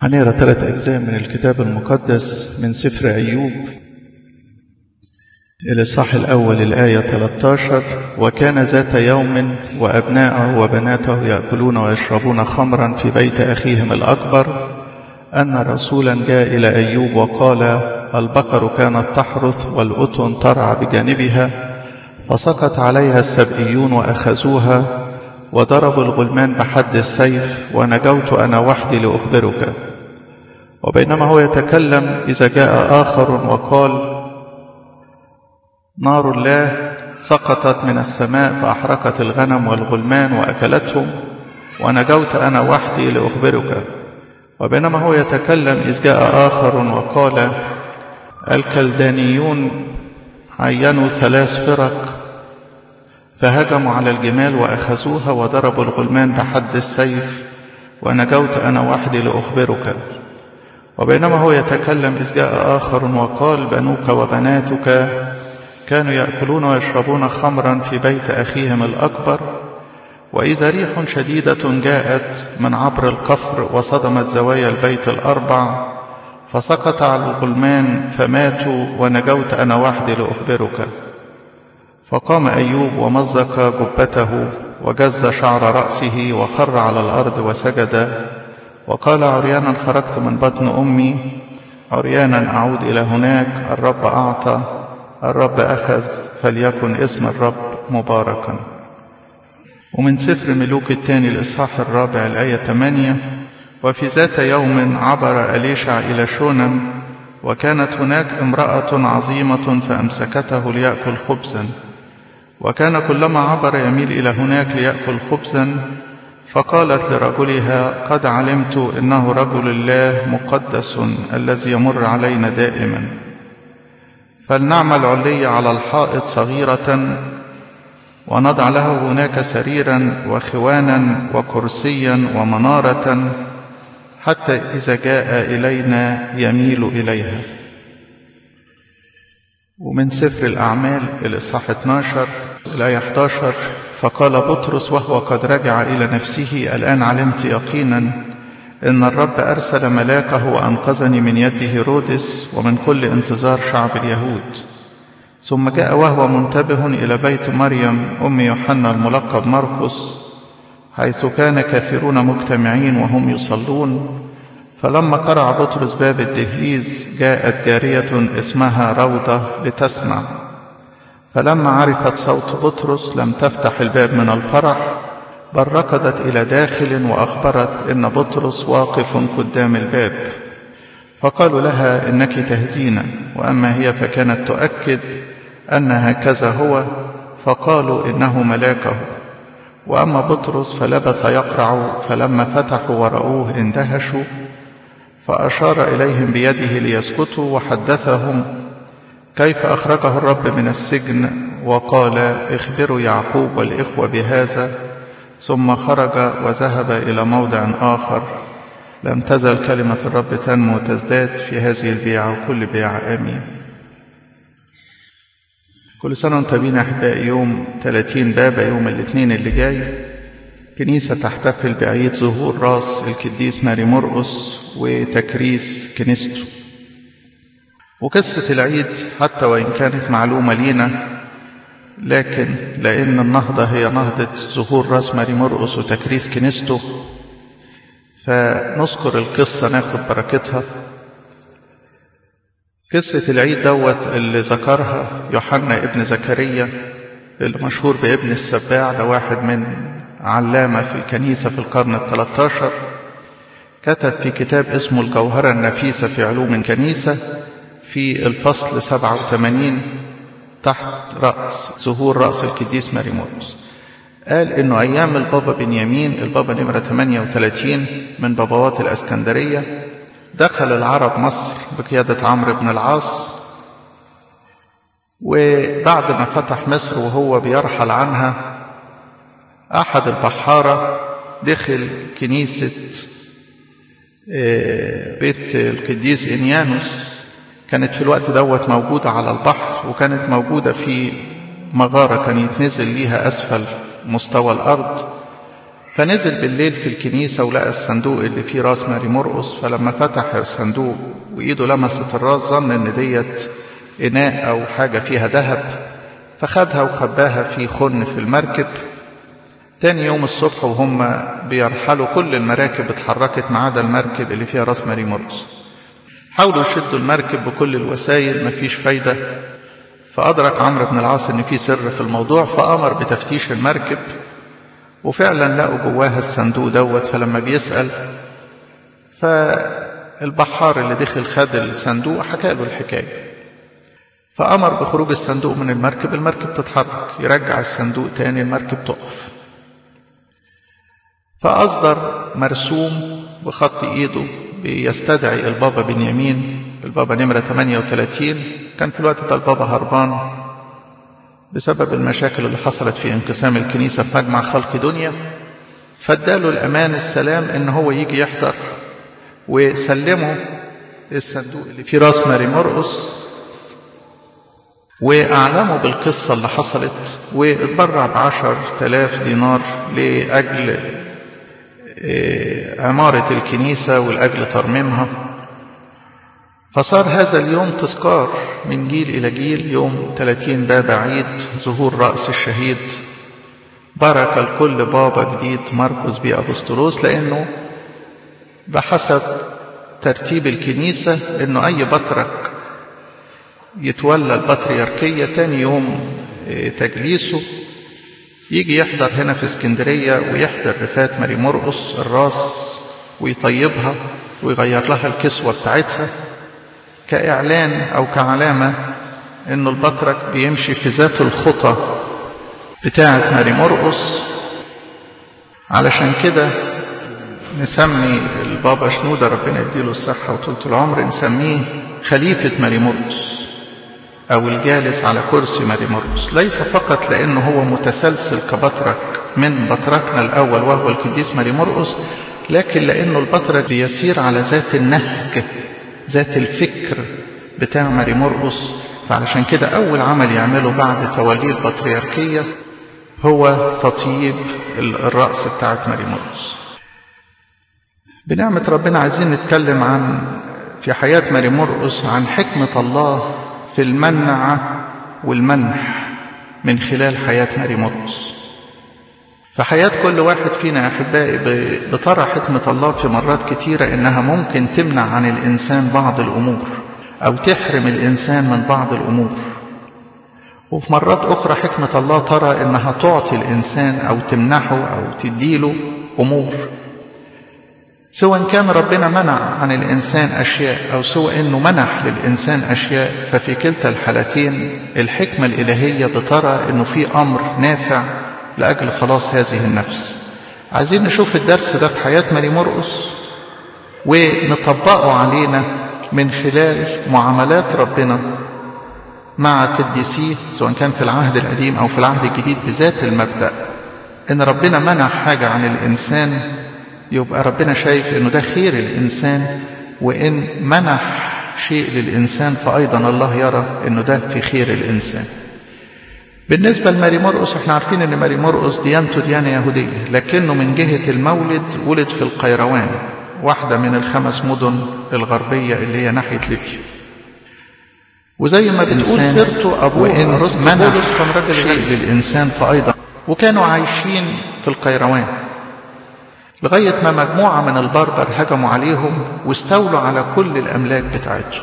هنقرا ثلاث أجزاء من الكتاب المقدس من سفر أيوب الإصحاح الأول الآية 13 وكان ذات يوم وأبناءه وبناته يأكلون ويشربون خمرا في بيت أخيهم الأكبر أن رسولا جاء إلى أيوب وقال البقر كانت تحرث والأتن ترعى بجانبها فسقط عليها السبئيون وأخذوها وضربوا الغلمان بحد السيف ونجوت أنا وحدي لأخبرك وبينما هو يتكلم إذا جاء آخر وقال نار الله سقطت من السماء فأحرقت الغنم والغلمان وأكلتهم ونجوت أنا وحدي لأخبرك وبينما هو يتكلم إذ جاء آخر وقال الكلدانيون عينوا ثلاث فرق فهجموا على الجمال وأخذوها وضربوا الغلمان بحد السيف ونجوت أنا وحدي لأخبرك وبينما هو يتكلم إذ جاء آخر وقال بنوك وبناتك كانوا يأكلون ويشربون خمرا في بيت أخيهم الأكبر وإذا ريح شديدة جاءت من عبر القفر وصدمت زوايا البيت الأربع فسقط على الغلمان فماتوا ونجوت أنا وحدي لأخبرك فقام أيوب ومزق جبته وجز شعر رأسه وخر على الأرض وسجد وقال عريانا خرجت من بطن أمي عريانا أعود إلى هناك الرب أعطى الرب أخذ فليكن اسم الرب مباركا ومن سفر ملوك الثاني الإصحاح الرابع الآية 8 وفي ذات يوم عبر أليشع إلى شونم وكانت هناك امرأة عظيمة فأمسكته ليأكل خبزا وكان كلما عبر يميل إلى هناك ليأكل خبزا فقالت لرجلها قد علمت إنه رجل الله مقدس الذي يمر علينا دائما فلنعمل علية على الحائط صغيرة ونضع له هناك سريرا وخوانا وكرسيا ومنارة حتى إذا جاء إلينا يميل إليها ومن سفر الأعمال الإصحاح 12 الآية 11 فقال بطرس وهو قد رجع إلى نفسه الآن علمت يقينا إن الرب أرسل ملاكه وأنقذني من يد هيرودس ومن كل انتظار شعب اليهود ثم جاء وهو منتبه إلى بيت مريم أم يوحنا الملقب مرقس حيث كان كثيرون مجتمعين وهم يصلون فلما قرع بطرس باب الدهليز جاءت جارية اسمها روضة لتسمع فلما عرفت صوت بطرس لم تفتح الباب من الفرح بل ركضت إلى داخل وأخبرت إن بطرس واقف قدام الباب فقالوا لها إنك تهزين وأما هي فكانت تؤكد أن هكذا هو فقالوا إنه ملاكه وأما بطرس فلبث يقرع فلما فتحوا ورأوه اندهشوا فأشار إليهم بيده ليسكتوا وحدثهم كيف أخرجه الرب من السجن وقال اخبروا يعقوب والإخوة بهذا ثم خرج وذهب إلى موضع آخر لم تزل كلمة الرب تنمو وتزداد في هذه البيعة وكل بيعة آمين كل سنة وانتم بينا أحبائي يوم 30 بابا يوم الاثنين اللي جاي كنيسة تحتفل بعيد ظهور راس القديس ماري مرقس وتكريس كنيسته وقصة العيد حتى وإن كانت معلومة لينا لكن لأن النهضة هي نهضة ظهور راس ماري مرقس وتكريس كنيسته فنذكر القصة ناخد بركتها قصة العيد دوت اللي ذكرها يوحنا ابن زكريا اللي مشهور بابن السباع ده واحد من علامة في الكنيسة في القرن الثلاثة كتب في كتاب اسمه الجوهرة النفيسة في علوم الكنيسة في الفصل 87 تحت رأس ظهور رأس القديس ماري مرقس قال انه ايام البابا بنيامين البابا نمرة 38 من بابوات الاسكندرية دخل العرب مصر بقيادة عمرو بن العاص وبعد ما فتح مصر وهو بيرحل عنها أحد البحارة دخل كنيسة بيت القديس إنيانوس كانت في الوقت دوت موجودة على البحر وكانت موجودة في مغارة كان يتنزل ليها أسفل مستوى الأرض فنزل بالليل في الكنيسة ولقى الصندوق اللي فيه راس ماري مرقص فلما فتح الصندوق وإيده لمست الراس ظن إن ديت إناء أو حاجة فيها ذهب فخدها وخباها في خن في المركب تاني يوم الصبح وهم بيرحلوا كل المراكب اتحركت ما عدا المركب اللي فيها راس ماري مرقص حاولوا يشدوا المركب بكل الوسائل مفيش فايدة فأدرك عمرو بن العاص إن في سر في الموضوع فأمر بتفتيش المركب وفعلا لقوا جواها الصندوق دوت فلما بيسأل فالبحار اللي دخل خد الصندوق حكى له الحكاية فأمر بخروج الصندوق من المركب المركب تتحرك يرجع الصندوق تاني المركب تقف فأصدر مرسوم بخط إيده بيستدعي البابا بنيامين البابا نمرة 38 كان في الوقت ده البابا هربان بسبب المشاكل اللي حصلت في انقسام الكنيسة في مجمع خلق دنيا فاداله الأمان السلام إن هو يجي يحضر وسلمه الصندوق اللي فيه راس ماري مرقص وأعلموا بالقصة اللي حصلت واتبرع بعشر تلاف دينار لأجل عمارة الكنيسة والأجل ترميمها فصار هذا اليوم تذكار من جيل إلى جيل يوم 30 باب عيد ظهور رأس الشهيد بركة لكل بابا جديد مركز بيه أبسطلوس لأنه بحسب ترتيب الكنيسة أنه أي بطرك يتولى البطريركية تاني يوم تجليسه يجي يحضر هنا في اسكندرية ويحضر رفات ماري مرقص الراس ويطيبها ويغير لها الكسوة بتاعتها كإعلان أو كعلامة إنه البطرك بيمشي في ذات الخطى بتاعة ماري مرقص علشان كده نسمي البابا شنودة ربنا يديله الصحة وطولة العمر نسميه خليفة ماري مرقص أو الجالس على كرسي ماري مرقس ليس فقط لأنه هو متسلسل كبطرك من بطركنا الأول وهو القديس ماري مرقس لكن لأنه البطرك بيسير على ذات النهج ذات الفكر بتاع ماري مرقس فعلشان كده أول عمل يعمله بعد توليه البطريركية هو تطييب الرأس بتاعت ماري مرقس بنعمة ربنا عايزين نتكلم عن في حياة ماري مرقس عن حكمة الله في المنع والمنح من خلال حياة ماري مرقس فحياة كل واحد فينا يا أحبائي بترى حكمة الله في مرات كتيرة إنها ممكن تمنع عن الإنسان بعض الأمور أو تحرم الإنسان من بعض الأمور وفي مرات أخرى حكمة الله ترى إنها تعطي الإنسان أو تمنحه أو تديله أمور سواء كان ربنا منع عن الإنسان أشياء أو سواء أنه منح للإنسان أشياء ففي كلتا الحالتين الحكمة الإلهية بترى أنه في أمر نافع لأجل خلاص هذه النفس عايزين نشوف الدرس ده في حياة ماري مرقس ونطبقه علينا من خلال معاملات ربنا مع قديسيه سواء كان في العهد القديم أو في العهد الجديد بذات المبدأ إن ربنا منع حاجة عن الإنسان يبقى ربنا شايف انه ده خير الانسان وان منح شيء للانسان فايضا الله يرى انه ده في خير الانسان بالنسبه لماري مرقس احنا عارفين ان ماري مرقس ديانته ديانه يهوديه لكنه من جهه المولد ولد في القيروان واحده من الخمس مدن الغربيه اللي هي ناحيه ليبيا وزي ما بتقول سيرته ابوه وان منح كان راجل شيء للانسان فايضا وكانوا عايشين في القيروان لغاية ما مجموعة من البربر هجموا عليهم واستولوا على كل الأملاك بتاعتهم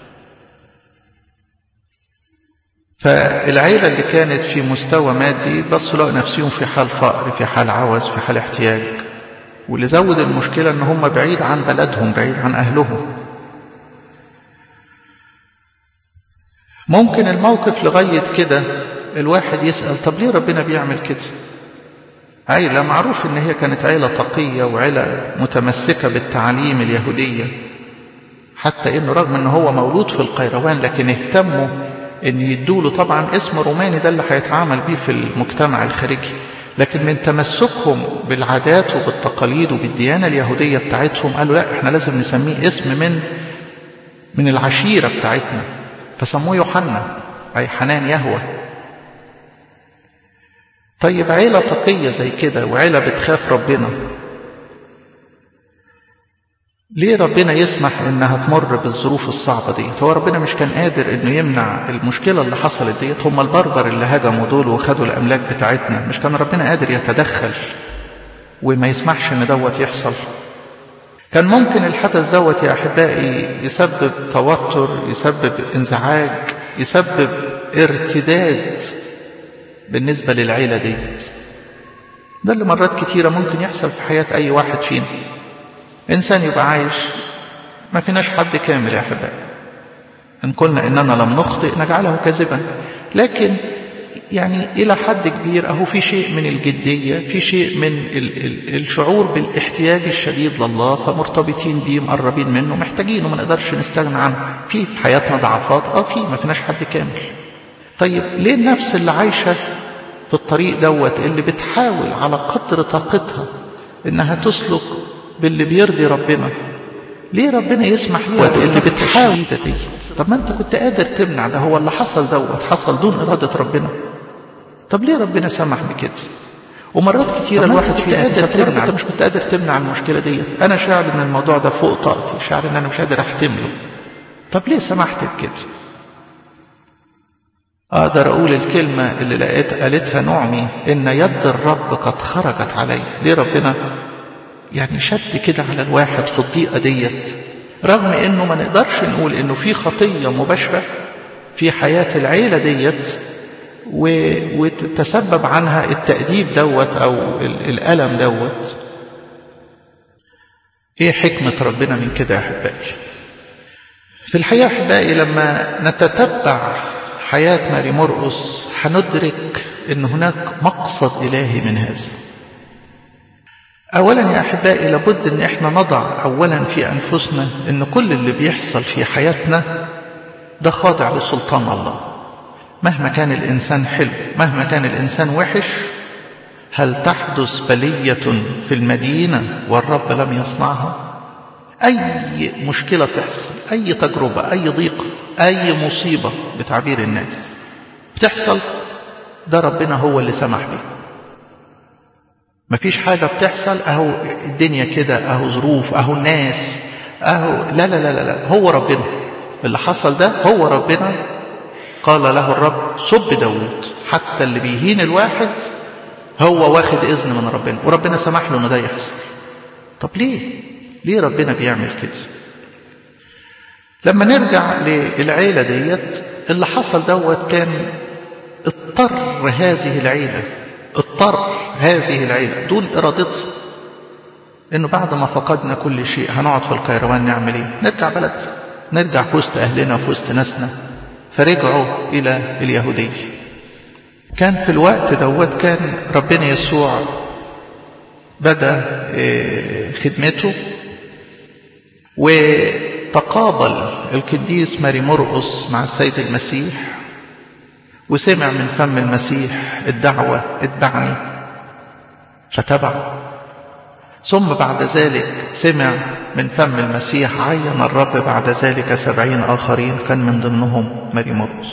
فالعيلة اللي كانت في مستوى مادي بصوا لقوا نفسهم في حال فقر في حال عوز في حال احتياج واللي زود المشكلة ان هم بعيد عن بلدهم بعيد عن أهلهم ممكن الموقف لغاية كده الواحد يسأل طب ليه ربنا بيعمل كده عيلة معروف ان هي كانت عيلة تقية وعيلة متمسكة بالتعاليم اليهودية حتى انه رغم ان هو مولود في القيروان لكن اهتموا ان يدوله طبعا اسم روماني ده اللي هيتعامل بيه في المجتمع الخارجي لكن من تمسكهم بالعادات وبالتقاليد وبالديانة اليهودية بتاعتهم قالوا لا احنا لازم نسميه اسم من من العشيرة بتاعتنا فسموه يوحنا أي حنان يهوى طيب عيلة تقية زي كده وعيلة بتخاف ربنا ليه ربنا يسمح انها تمر بالظروف الصعبة ديت هو ربنا مش كان قادر انه يمنع المشكلة اللي حصلت ديت هم البربر اللي هجموا دول وخدوا الاملاك بتاعتنا مش كان ربنا قادر يتدخل وما يسمحش ان دوت يحصل كان ممكن الحدث دوت يا احبائي يسبب توتر يسبب انزعاج يسبب ارتداد بالنسبة للعيلة ديت ده اللي مرات كتيرة ممكن يحصل في حياة أي واحد فينا إنسان يبقى عايش ما فيناش حد كامل يا أحبائي إن قلنا إننا لم نخطئ نجعله كذبا لكن يعني إلى حد كبير أهو في شيء من الجدية في شيء من ال ال الشعور بالاحتياج الشديد لله فمرتبطين بيه مقربين منه محتاجينه ما نقدرش نستغنى عنه في في حياتنا ضعفات اه في ما فيناش حد كامل طيب ليه النفس اللي عايشة في الطريق دوت اللي بتحاول على قدر طاقتها انها تسلك باللي بيرضي ربنا ليه ربنا يسمح ليها اللي بتحاول دي طب ما انت كنت قادر تمنع ده هو اللي حصل دوت حصل دون إرادة ربنا طب ليه ربنا سمح بكده ومرات كتيرة الواحد فينا قادر تمنع انت مش كنت قادر تمنع المشكلة ديت انا شاعر ان الموضوع ده فوق طاقتي شاعر ان انا مش قادر احتمله طب ليه سمحت بكده أقدر أقول الكلمة اللي لقيت قالتها نعمي إن يد الرب قد خرجت علي ليه ربنا يعني شد كده على الواحد في الضيقة ديت رغم إنه ما نقدرش نقول إنه في خطية مباشرة في حياة العيلة ديت وتسبب عنها التأديب دوت أو الألم دوت إيه حكمة ربنا من كده يا أحبائي في الحقيقة أحبائي لما نتتبع حياة ماري مرقس هندرك أن هناك مقصد إلهي من هذا أولا يا أحبائي لابد أن احنا نضع أولا في أنفسنا أن كل اللي بيحصل في حياتنا ده خاضع لسلطان الله مهما كان الإنسان حلو مهما كان الإنسان وحش هل تحدث بلية في المدينة والرب لم يصنعها أي مشكلة تحصل أي تجربة أي ضيقة أي مصيبة بتعبير الناس بتحصل ده ربنا هو اللي سمح بيه مفيش حاجة بتحصل أهو الدنيا كده أهو ظروف أهو الناس أهو لا لا لا لا, لا. هو ربنا اللي حصل ده هو ربنا قال له الرب صب داود حتى اللي بيهين الواحد هو واخد إذن من ربنا وربنا سمح له إن ده يحصل طب ليه ليه ربنا بيعمل كده لما نرجع للعيلة ديت اللي حصل دوت كان اضطر هذه العيلة اضطر هذه العيلة دون إرادتها إنه بعد ما فقدنا كل شيء هنقعد في الكيروان نعمل إيه؟ نرجع بلد نرجع في وسط أهلنا في وسط ناسنا فرجعوا إلى اليهودية كان في الوقت دوت كان ربنا يسوع بدأ خدمته وتقابل القديس ماري مرقس مع السيد المسيح وسمع من فم المسيح الدعوة اتبعني فتبع ثم بعد ذلك سمع من فم المسيح عين الرب بعد ذلك سبعين آخرين كان من ضمنهم ماري مرقس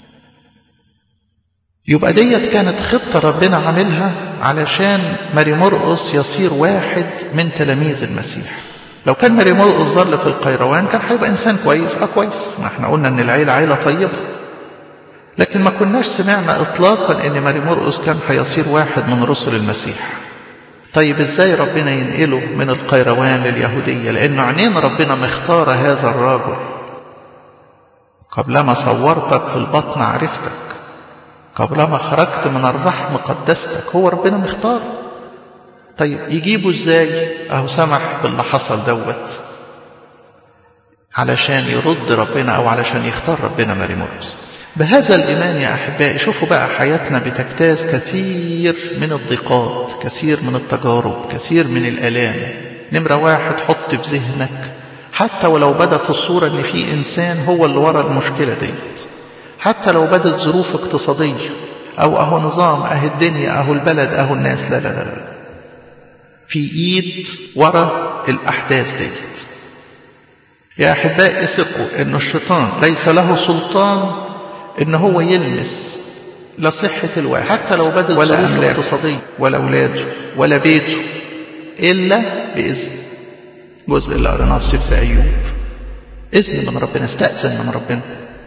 يبقى ديت كانت خطة ربنا عاملها علشان ماري مرقس يصير واحد من تلاميذ المسيح لو كان ماري مرقس ظل في القيروان كان هيبقى إنسان كويس اه كويس ما احنا قلنا إن العيلة عيلة طيبة لكن ما كناش سمعنا إطلاقا إن ماري مرقس كان هيصير واحد من رسل المسيح طيب ازاي ربنا ينقله من القيروان لليهودية لأنه عينين ربنا مختار هذا الرجل قبلما صورتك في البطن عرفتك قبلما خرجت من الرحم قدستك هو ربنا مختار طيب يجيبه ازاي اهو سمح باللي حصل دوت علشان يرد ربنا او علشان يختار ربنا ماري مرقس بهذا الإيمان يا أحبائي شوفوا بقى حياتنا بتجتاز كثير من الضيقات كثير من التجارب كثير من الآلام نمرة واحد حط في ذهنك حتى ولو بدا في الصورة إن في إنسان هو اللي ورا المشكلة ديت حتى لو بدت ظروف اقتصادية أو أهو نظام أهو الدنيا أهو البلد أهو الناس لا لا لا, لا. في إيد ورا الأحداث ديت يا أحبائي ثقوا إن الشيطان ليس له سلطان إن هو يلمس لا صحة الواحد حتى لو بدت ولا أملاك اقتصادية ولا أولاده ولا بيته إلا بإذن جزء اللي قريناه في سفر أيوب إذن من ربنا استأذن من ربنا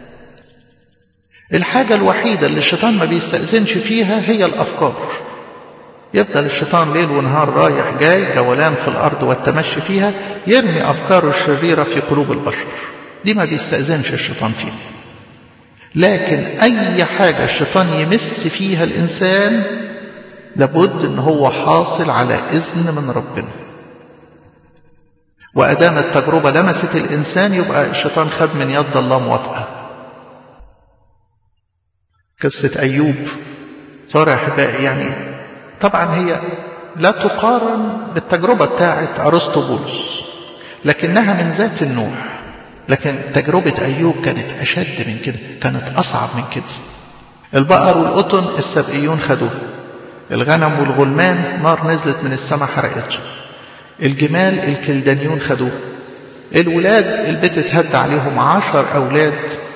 الحاجة الوحيدة اللي الشيطان ما بيستأذنش فيها هي الأفكار يفضل الشيطان ليل ونهار رايح جاي جولان في الأرض والتمشي فيها يرمي أفكاره الشريرة في قلوب البشر دي ما بيستأذنش الشيطان فيها لكن أي حاجة الشيطان يمس فيها الإنسان لابد أن هو حاصل على إذن من ربنا وأدام التجربة لمست الإنسان يبقى الشيطان خد من يد الله موافقة قصة أيوب صار يا أحبائي يعني طبعا هي لا تقارن بالتجربة بتاعت أرسطو بولس لكنها من ذات النوع لكن تجربة أيوب كانت أشد من كده كانت أصعب من كده البقر والقطن السبئيون خدوه الغنم والغلمان نار نزلت من السماء حرقته الجمال الكلدانيون خدوه الولاد البيت اتهد عليهم عشر أولاد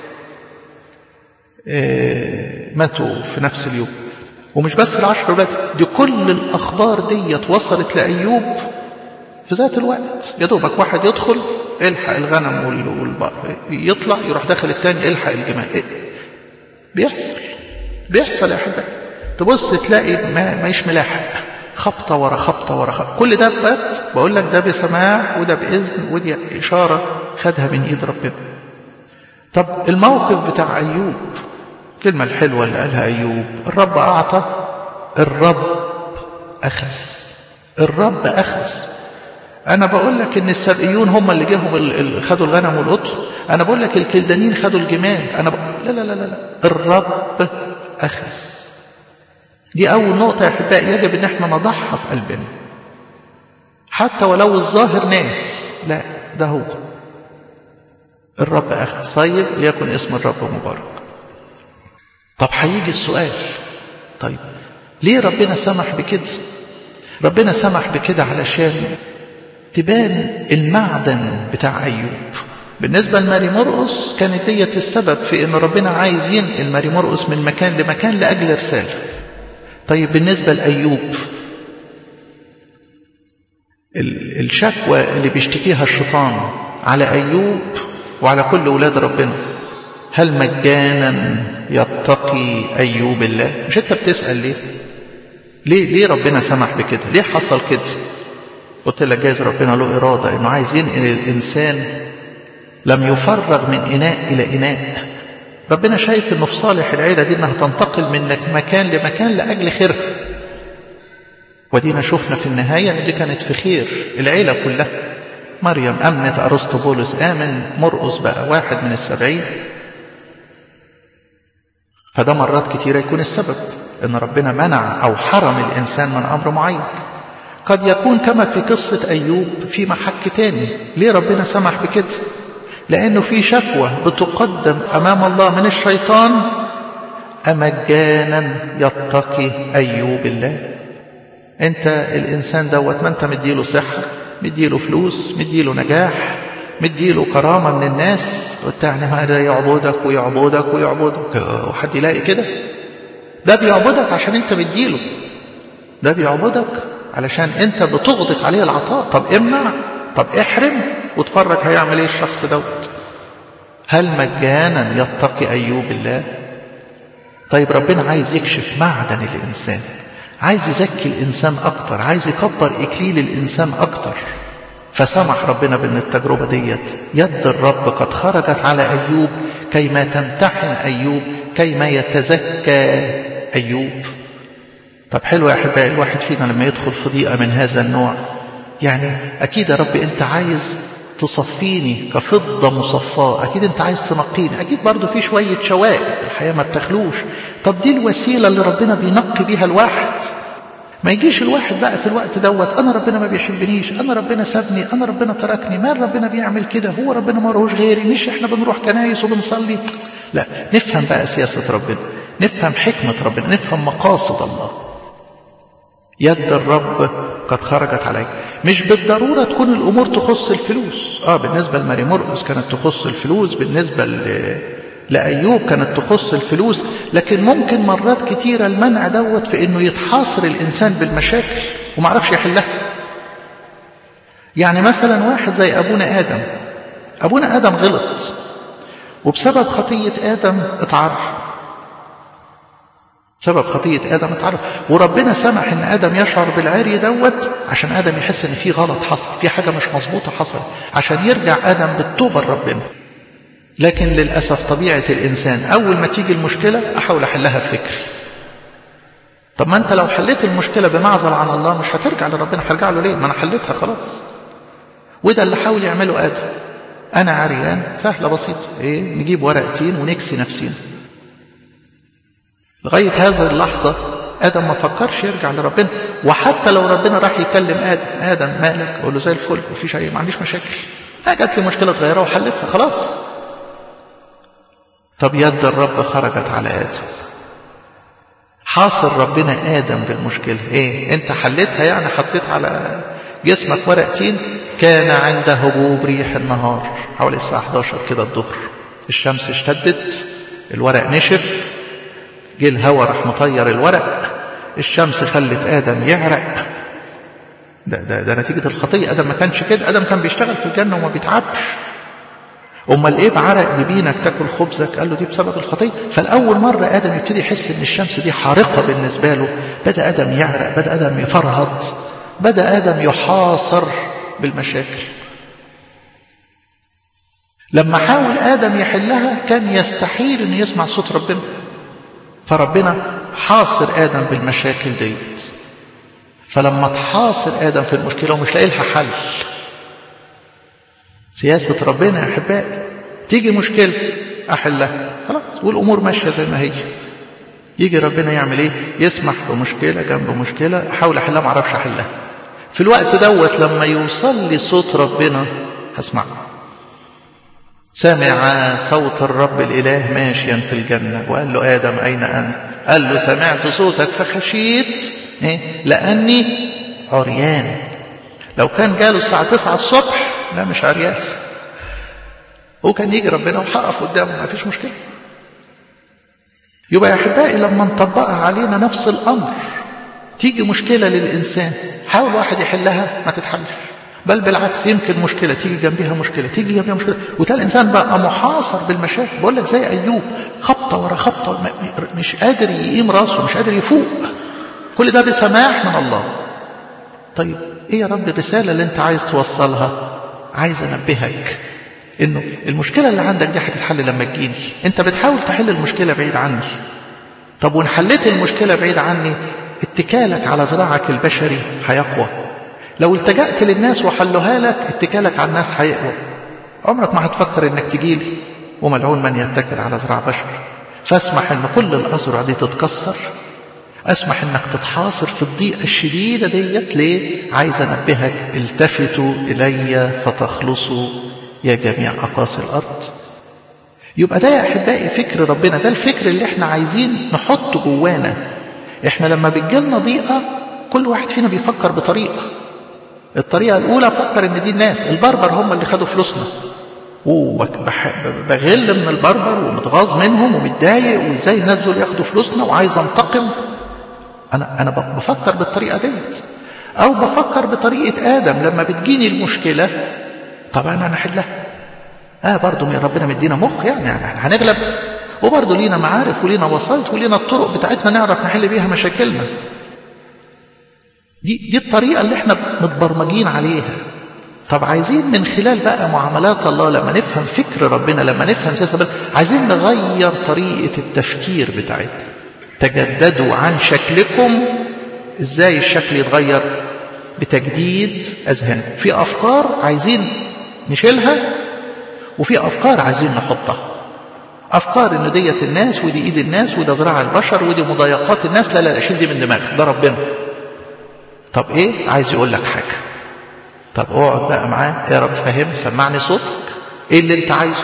ماتوا في نفس اليوم ومش بس العشر أولاد دي كل الأخبار ديت وصلت لأيوب في ذات الوقت يا دوبك واحد يدخل الحق الغنم والبقر يطلع يروح داخل التاني الحق الجمال إيه؟ بيحصل بيحصل يا احبائي تبص تلاقي ما مايش ملاحق خبطة ورا خبطة ورا خبطة كل ده بقت بقول لك ده بسماع وده بإذن ودي إشارة خدها من إيد ربنا طب الموقف بتاع أيوب الكلمة الحلوة اللي قالها أيوب الرب أعطى الرب أخذ الرب أخذ أنا بقول لك إن السبئيون هم اللي جيهم خدوا الغنم والقطر أنا بقول لك الكلدانيين خدوا الجمال أنا بقول لا لا لا لا الرب أخذ دي أول نقطة يا أحبائي يجب إن احنا نضعها في قلبنا حتى ولو الظاهر ناس لا ده هو الرب أخذ طيب ليكن اسم الرب مبارك طب هيجي السؤال طيب ليه ربنا سمح بكده ربنا سمح بكده علشان تبان المعدن بتاع أيوب بالنسبة لماري مرقس كانت ديت السبب في أن ربنا عايز ينقل ماري مرقس من مكان لمكان لأجل رسالة طيب بالنسبة لأيوب الشكوى اللي بيشتكيها الشيطان على أيوب وعلى كل أولاد ربنا هل مجانا يتقي أيوب الله مش أنت بتسأل ليه ليه ليه ربنا سمح بكده ليه حصل كده قلت لك جايز ربنا له إرادة إنه عايز ينقل الإنسان لم يفرغ من إناء إلى إناء ربنا شايف إنه في صالح العيلة دي إنها تنتقل من مكان لمكان لأجل خيرها ودينا شفنا في النهاية إن دي كانت في خير العيلة كلها مريم أمنت أرسطو بولس آمن مرقس بقى واحد من السبعين فده مرات كتيرة يكون السبب إن ربنا منع أو حرم الإنسان من أمر معين قد يكون كما في قصة أيوب في محك تاني ليه ربنا سمح بكده لأنه في شكوى بتقدم أمام الله من الشيطان أمجانا يتقي أيوب الله أنت الإنسان دوت ما أنت مديله صحة مديله فلوس مديله نجاح مديله كرامة من الناس والتعني هذا يعبدك ويعبدك ويعبدك وحد يلاقي كده ده بيعبدك عشان أنت مديله ده بيعبدك علشان أنت بتغدق عليه العطاء طب امنع طب احرم واتفرج هيعمل ايه الشخص دوت هل مجانا يتقي أيوب الله طيب ربنا عايز يكشف معدن الإنسان عايز يزكي الإنسان أكتر عايز يكبر إكليل الإنسان أكتر فسمح ربنا بأن التجربة ديت يد الرب قد خرجت على أيوب كيما تمتحن أيوب كيما يتزكى أيوب طب حلو يا أحبائي الواحد فينا لما يدخل في ضيقة من هذا النوع يعني أكيد يا رب أنت عايز تصفيني كفضة مصفاة أكيد أنت عايز تنقيني أكيد برضو في شوية شوائب الحياة ما بتخلوش طب دي الوسيلة اللي ربنا بينقي بيها الواحد ما يجيش الواحد بقى في الوقت دوت أنا ربنا ما بيحبنيش أنا ربنا سابني أنا ربنا تركني ما ربنا بيعمل كده هو ربنا ما روش غيري مش إحنا بنروح كنايس وبنصلي لا نفهم بقى سياسة ربنا نفهم حكمة ربنا نفهم مقاصد الله يد الرب قد خرجت عليك مش بالضرورة تكون الأمور تخص الفلوس آه بالنسبة لماري مرقس كانت تخص الفلوس بالنسبة لأيوب كانت تخص الفلوس لكن ممكن مرات كتيرة المنع دوت في انه يتحاصر الانسان بالمشاكل ومعرفش يحلها يعني مثلا واحد زي ابونا ادم ابونا ادم غلط وبسبب خطية ادم اتعرف سبب خطية آدم اتعرف وربنا سمح إن آدم يشعر بالعري دوت عشان آدم يحس إن في غلط حصل في حاجة مش مظبوطة حصل عشان يرجع آدم بالتوبة لربنا لكن للأسف طبيعة الإنسان أول ما تيجي المشكلة أحاول أحلها بفكري طب ما أنت لو حليت المشكلة بمعزل عن الله مش هترجع لربنا هرجع له ليه ما أنا حليتها خلاص وده اللي حاول يعمله آدم أنا عريان سهلة بسيطة إيه نجيب ورقتين ونكسي نفسينا لغاية هذه اللحظة آدم ما فكرش يرجع لربنا وحتى لو ربنا راح يكلم آدم آدم مالك أقول له زي الفل مفيش أي ما عنديش مشاكل جات لي مشكلة صغيرة وحلتها خلاص طب يد الرب خرجت على آدم حاصر ربنا آدم بالمشكلة إيه أنت حلتها يعني حطيت على جسمك ورقتين كان عند هبوب ريح النهار حوالي الساعة 11 كده الظهر الشمس اشتدت الورق نشف جه الهوا راح مطير الورق الشمس خلت آدم يعرق ده, ده, ده نتيجة الخطية آدم ما كانش كده آدم كان بيشتغل في الجنة وما بيتعبش امال ايه بعرق جبينك تاكل خبزك قال له دي بسبب الخطيه فالاول مره ادم يبتدي يحس ان الشمس دي حارقه بالنسبه له بدا ادم يعرق بدا ادم يفرهد بدا ادم يحاصر بالمشاكل لما حاول ادم يحلها كان يستحيل ان يسمع صوت ربنا فربنا حاصر ادم بالمشاكل ديت فلما تحاصر ادم في المشكله ومش لاقي لها حل سياسة ربنا يا أحبائي تيجي مشكلة أحلها خلاص والأمور ماشية زي ما هي يجي ربنا يعمل إيه يسمح بمشكلة جنب مشكلة أحاول أحلها ما أعرفش أحلها في الوقت دوت لما يوصل لي صوت ربنا هسمعه سمع صوت الرب الإله ماشيا في الجنة وقال له آدم أين أنت قال له سمعت صوتك فخشيت إيه؟ لأني عريان لو كان جاله الساعة 9 الصبح لا مش عريان هو كان يجي ربنا وحقف قدامه ما فيش مشكلة يبقى يا أحبائي لما نطبقها علينا نفس الأمر تيجي مشكلة للإنسان حاول واحد يحلها ما تتحلش بل بالعكس يمكن مشكلة تيجي جنبها مشكلة تيجي جنبها مشكلة وتلاقي الإنسان بقى محاصر بالمشاكل بقول لك زي أيوب خبطة ورا خبطة مش قادر يقيم راسه مش قادر يفوق كل ده بسماح من الله طيب ايه يا رب الرسالة اللي انت عايز توصلها عايز انبهك انه المشكلة اللي عندك دي هتتحل لما تجيني انت بتحاول تحل المشكلة بعيد عني طب وان حليت المشكلة بعيد عني اتكالك على ذراعك البشري هيقوى لو التجأت للناس وحلوها لك اتكالك على الناس هيقوى عمرك ما هتفكر انك تجيلي وملعون من يتكل على ذراع بشر فاسمح ان كل الأزرع دي تتكسر أسمح أنك تتحاصر في الضيقة الشديدة ديت ليه؟ عايز أنبهك التفتوا إلي فتخلصوا يا جميع أقاصي الأرض يبقى ده يا أحبائي فكر ربنا ده الفكر اللي احنا عايزين نحطه جوانا احنا لما بتجيلنا ضيقة كل واحد فينا بيفكر بطريقة الطريقة الأولى فكر إن دي الناس البربر هم اللي خدوا فلوسنا وبغل من البربر ومتغاظ منهم ومتضايق وازاي الناس دول ياخدوا فلوسنا وعايز انتقم أنا أنا بفكر بالطريقة ديت أو بفكر بطريقة آدم لما بتجيني المشكلة طبعا أنا أحلها آه برضه يا ربنا مدينا مخ يعني, يعني هنغلب وبرضه لينا معارف ولينا وسائط ولينا الطرق بتاعتنا نعرف نحل بيها مشاكلنا دي دي الطريقة اللي احنا متبرمجين عليها طب عايزين من خلال بقى معاملات الله لما نفهم فكر ربنا لما نفهم سياسة عايزين نغير طريقة التفكير بتاعتنا تجددوا عن شكلكم ازاي الشكل يتغير بتجديد اذهان في افكار عايزين نشيلها وفي افكار عايزين نحطها افكار ان ديت الناس ودي ايد الناس وده زراعة البشر ودي مضايقات الناس لا لا شيل دي من دماغك ده ربنا طب ايه عايز يقول لك حاجه طب اقعد بقى معاه يا رب فهم سمعني صوتك ايه اللي انت عايزه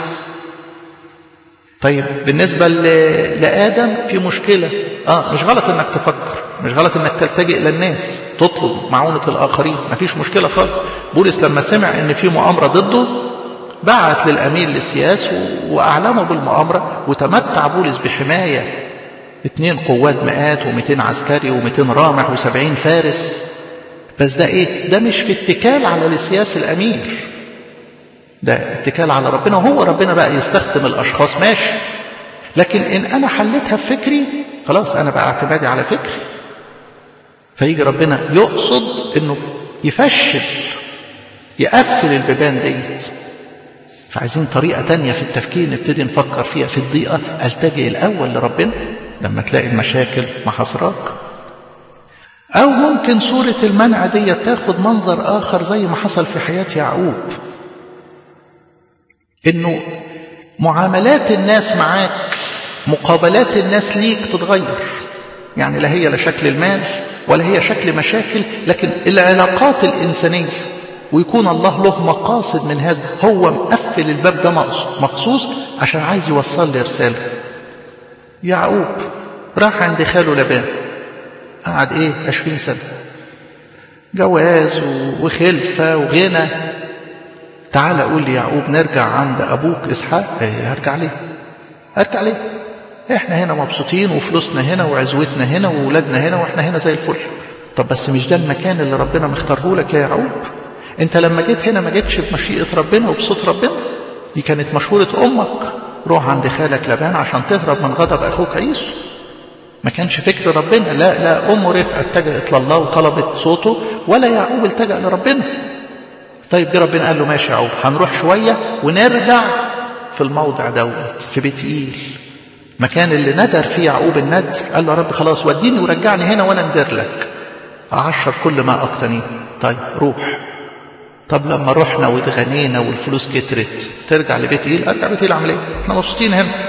طيب بالنسبة لآدم في مشكلة آه مش غلط إنك تفكر مش غلط إنك تلتجئ للناس تطلب معونة الآخرين ما فيش مشكلة خالص بولس لما سمع إن في مؤامرة ضده بعت للأمير لسياس وأعلمه بالمؤامرة وتمتع بولس بحماية اتنين قوات مئات ومئتين عسكري ومئتين رامح وسبعين فارس بس ده ايه ده مش في اتكال على لسياس الأمير ده اتكال على ربنا وهو ربنا بقى يستخدم الأشخاص ماشي لكن إن أنا حليتها بفكري خلاص أنا بقى اعتمادي على فكري فيجي ربنا يقصد إنه يفشل يقفل البيبان ديت فعايزين طريقة تانية في التفكير نبتدي نفكر فيها في الضيقة ألتجئ الأول لربنا لما تلاقي المشاكل محاصراك أو ممكن صورة المنع دي تاخد منظر آخر زي ما حصل في حياة يعقوب إنه معاملات الناس معاك مقابلات الناس ليك تتغير يعني لا هي لا شكل المال ولا هي شكل مشاكل لكن العلاقات الإنسانية ويكون الله له مقاصد من هذا هو مقفل الباب ده مخصوص عشان عايز يوصل لي رسالة يعقوب راح عند خاله لبان قعد ايه عشرين سنة جواز وخلفة وغنى تعال قول لي يعقوب نرجع عند أبوك إسحاق ايه هرجع ليه هرجع ليه احنا هنا مبسوطين وفلوسنا هنا وعزوتنا هنا وولادنا هنا واحنا هنا زي الفل طب بس مش ده المكان اللي ربنا مختاره لك يا يعقوب انت لما جيت هنا ما جيتش بمشيئة ربنا وبصوت ربنا دي كانت مشورة أمك روح عند خالك لبان عشان تهرب من غضب أخوك عيسو ما كانش فكر ربنا لا لا أم رفقة اتجهت لله وطلبت صوته ولا يعقوب التجأ لربنا طيب جه ربنا قال له ماشي يا يعقوب هنروح شوية ونرجع في الموضع دوت في بيت إيل مكان اللي ندر فيه يعقوب الند قال له يا رب خلاص وديني ورجعني هنا وانا ندر لك أعشر كل ما أقتنيه طيب روح طب لما رحنا واتغنينا والفلوس كترت ترجع لبيت ايل ارجع بيت ايل اعمل ايه احنا مبسوطين هنا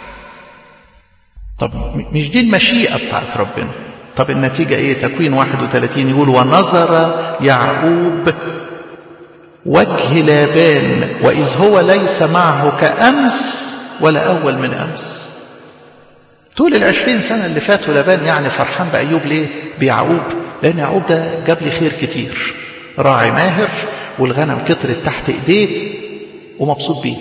طب مش دي المشيئة بتاعت ربنا طب النتيجة ايه تكوين 31 يقول ونظر يعقوب وجه لابان وإذ هو ليس معه كأمس ولا أول من أمس طول العشرين سنة اللي فاتوا لابان يعني فرحان بأيوب ليه بيعقوب لأن يعقوب ده جاب لي خير كتير راعي ماهر والغنم كترت تحت ايديه ومبسوط بيه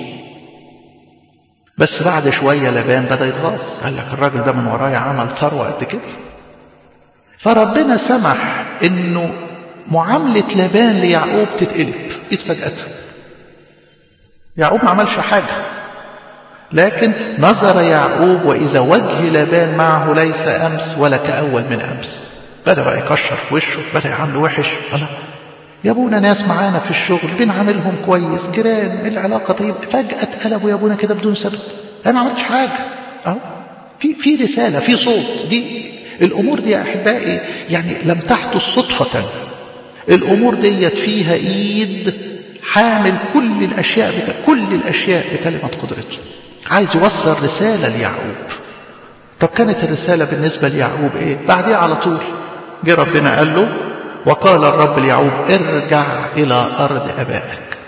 بس بعد شوية لبان بدأ يتغاظ قال لك الراجل ده من ورايا عمل ثروة قد كده فربنا سمح انه معاملة لبان ليعقوب تتقلب إذ فجأة يعقوب ما عملش حاجة لكن نظر يعقوب وإذا وجه لبان معه ليس أمس ولا كأول من أمس بدأ بقى يكشر في وشه بدأ يعامله وحش الله يا ابونا ناس معانا في الشغل بنعاملهم كويس جيران العلاقه طيب فجاه اتقلبوا يا ابونا كده بدون سبب انا ما عملتش حاجه اهو في في رساله في صوت دي الامور دي يا احبائي يعني لم تحدث صدفه الامور ديت فيها ايد حامل كل الاشياء بك كل الاشياء بكلمه قدرته عايز يوصل رساله ليعقوب طب كانت الرساله بالنسبه ليعقوب ايه بعديها على طول جه ربنا قال له وقال الرب ليعقوب ارجع إلى أرض أبائك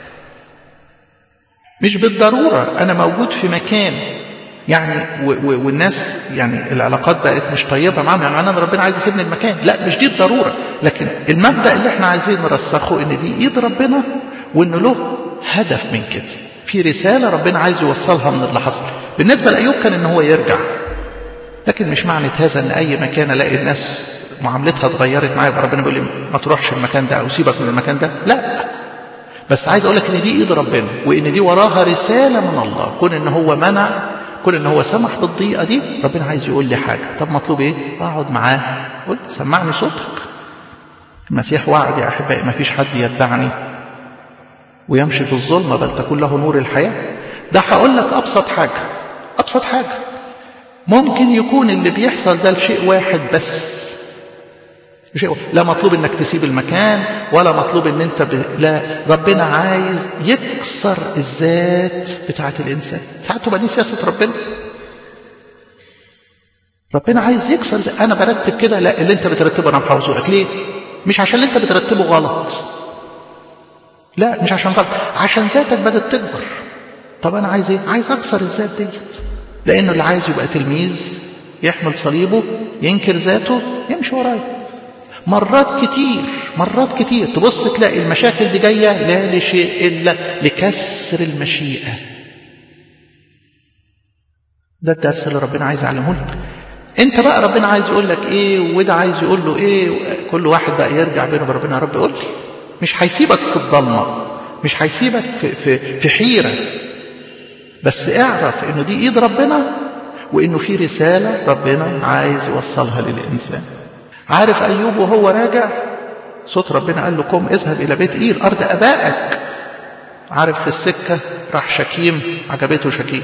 مش بالضرورة أنا موجود في مكان يعني و و والناس يعني العلاقات بقت مش طيبة معاهم يعني معناه ان ربنا عايز يسيبني المكان لا مش دي الضرورة لكن المبدأ اللي احنا عايزين نرسخه ان دي ايد ربنا وان له هدف من كده في رسالة ربنا عايز يوصلها من اللي حصل بالنسبة لأيوب كان ان هو يرجع لكن مش معنى هذا ان اي مكان الاقي الناس معاملتها اتغيرت معايا يبقى ربنا بيقول لي ما تروحش المكان ده او سيبك من المكان ده لا بس عايز اقول لك ان دي ايد ربنا وان دي وراها رساله من الله كون ان هو منع كون ان هو سمح بالضيقه دي ربنا عايز يقول لي حاجه طب مطلوب ايه اقعد معاه قول سمعني صوتك المسيح وعد يا احبائي ما فيش حد يتبعني ويمشي في الظلمه بل تكون له نور الحياه ده هقول لك ابسط حاجه ابسط حاجه ممكن يكون اللي بيحصل ده لشيء واحد بس شيء لا مطلوب انك تسيب المكان ولا مطلوب ان انت ب... لا ربنا عايز يكسر الذات بتاعت الانسان ساعات تبقى دي سياسه ربنا ربنا عايز يكسر ده. انا برتب كده لا اللي انت بترتبه انا محافظه لك ليه مش عشان اللي انت بترتبه غلط لا مش عشان غلط عشان ذاتك بدات تكبر طب انا عايز ايه عايز اكسر الذات ديت لانه اللي عايز يبقى تلميذ يحمل صليبه ينكر ذاته يمشي ورايا مرات كتير مرات كتير تبص تلاقي المشاكل دي جاية لا لشيء إلا لكسر المشيئة ده الدرس اللي ربنا عايز يعلمه لك انت بقى ربنا عايز يقول لك ايه وده عايز يقول له ايه كل واحد بقى يرجع بينه وبين ربنا يا رب قول لي مش هيسيبك في الضلمه مش هيسيبك في في في حيره بس اعرف انه دي ايد ربنا وانه في رساله ربنا عايز يوصلها للانسان عارف ايوب وهو راجع صوت ربنا قال له قم اذهب الى بيت ايل ارض ابائك عارف في السكه راح شكيم عجبته شكيم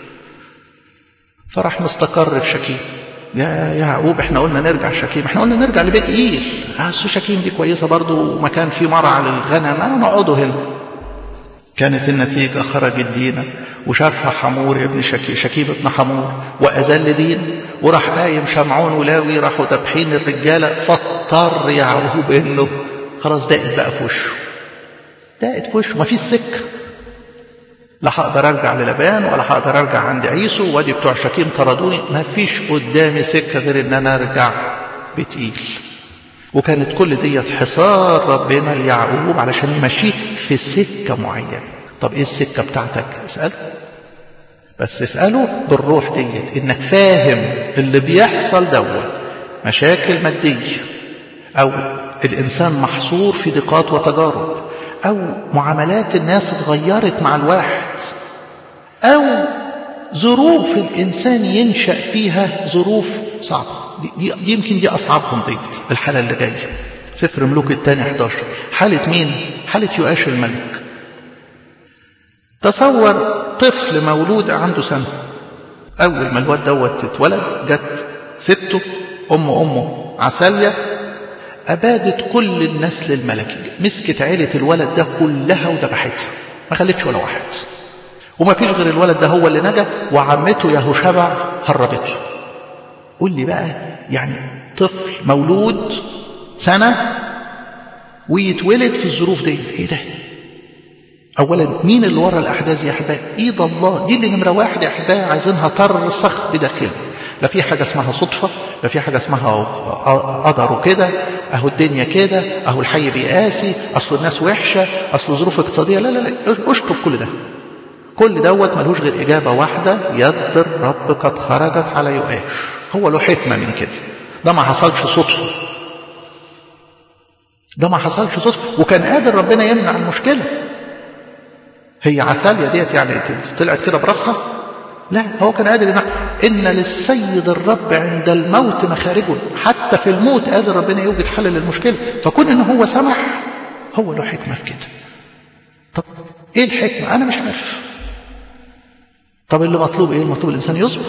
فراح مستقر في شكيم يا يعقوب احنا قلنا نرجع شكيم احنا قلنا نرجع لبيت ايل بس شكيم دي كويسه برضه ومكان فيه مرعى للغنم نقعدوا هنا كانت النتيجه خرجت دينا وشافها حمور ابن شكي شكيب ابن حمور واذل دين وراح قايم شمعون ولاوي راحوا ذابحين الرجاله فاضطر يعقوب انه خلاص دقت بقى في وشه دقت في وشه مفيش سكه لا هقدر ارجع للبان ولا هقدر ارجع عند عيسو وادي بتوع شكيم طردوني ما فيش قدامي سكه غير ان انا ارجع بتقيل وكانت كل ديت حصار ربنا ليعقوب علشان يمشيه في سكه معينه طب ايه السكه بتاعتك اساله بس اساله بالروح ديت انك فاهم اللي بيحصل دوت مشاكل ماديه او الانسان محصور في ضيقات وتجارب أو معاملات الناس اتغيرت مع الواحد أو ظروف الإنسان ينشأ فيها ظروف صعبة دي, دي, دي يمكن دي أصعبهم ديت الحالة اللي جاية سفر ملوك الثاني 11 حالة مين؟ حالة يؤاش الملك تصور طفل مولود عنده سنة أول ما الواد دوت اتولد جت سته أم أمه عسالية أبادت كل النسل الملكي مسكت عيلة الولد ده كلها وذبحتها ما خلتش ولا واحد وما فيش غير الولد ده هو اللي نجا وعمته يهوشبع هربته قول لي بقى يعني طفل مولود سنة ويتولد في الظروف دي ايه ده اولا مين اللي ورا الاحداث يا احبائي ايد الله دي اللي نمره واحد يا احبائي عايزينها ترسخ بداخلنا لا في حاجة اسمها صدفة لا في حاجة اسمها قدر وكده اهو الدنيا كده اهو الحي بيقاسي اصل الناس وحشة اصل ظروف اقتصادية لا لا لا اشطب كل ده كل دوت ملوش غير إجابة واحدة يد الرب قد خرجت على يؤاش هو له حكمة من كده ده ما حصلش صدفة ده ما حصلش صدفة وكان قادر ربنا يمنع المشكلة هي عثاليا ديت يعني طلعت كده براسها لا هو كان قادر يمنع إن للسيد الرب عند الموت مخارجه حتى في الموت قادر ربنا يوجد حل للمشكلة فكون إن هو سمح هو له حكمة في كده طب إيه الحكمة أنا مش عارف طب اللي مطلوب إيه المطلوب الإنسان يصبر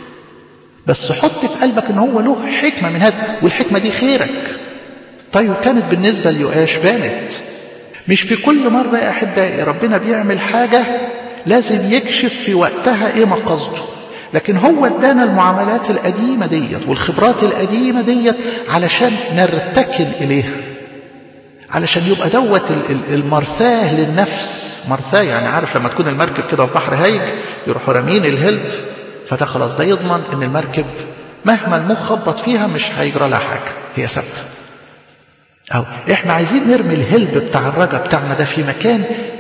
بس حط في قلبك إن هو له حكمة من هذا والحكمة دي خيرك طيب كانت بالنسبة ليؤاش بانت مش في كل مرة يا أحبائي ربنا بيعمل حاجة لازم يكشف في وقتها إيه مقصده لكن هو ادانا المعاملات القديمة ديت والخبرات القديمة ديت علشان نرتكل إليها علشان يبقى دوت المرثاه للنفس مرثاه يعني عارف لما تكون المركب كده في بحر هايج يروحوا رامين الهلب فده خلاص ده يضمن ان المركب مهما المخ خبط فيها مش هيجرى لها حاجه هي ثابته أو إحنا عايزين نرمي الهلب بتاع الرجا بتاعنا ده في مكان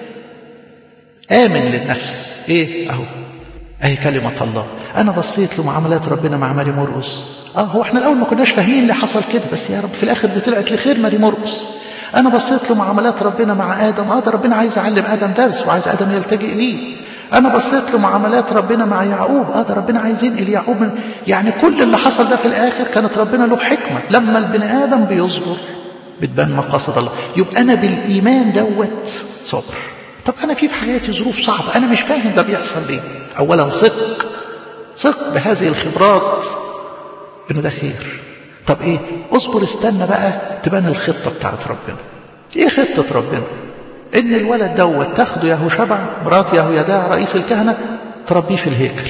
آمن للنفس إيه أهو أهي كلمة الله أنا بصيت لمعاملات ربنا مع ماري مرقس آه هو إحنا الأول ما كناش فاهمين اللي حصل كده بس يا رب في الآخر دي طلعت لخير ماري مرقس أنا بصيت لمعاملات ربنا مع آدم آه ده ربنا عايز يعلم آدم درس وعايز آدم يلتجئ ليه أنا بصيت لمعاملات ربنا مع يعقوب آه ده ربنا عايز ينقل يعقوب من يعني كل اللي حصل ده في الآخر كانت ربنا له حكمة لما البني آدم بيصبر بتبان مقاصد الله يبقى أنا بالإيمان دوت صبر طب أنا في في حياتي ظروف صعبة أنا مش فاهم ده بيحصل ليه أولا صدق صدق بهذه الخبرات إنه ده خير طب إيه اصبر استنى بقى تبان الخطة بتاعت ربنا إيه خطة ربنا إن الولد دوت تاخده يهوشبع مرات يهويداع رئيس الكهنة تربيه في الهيكل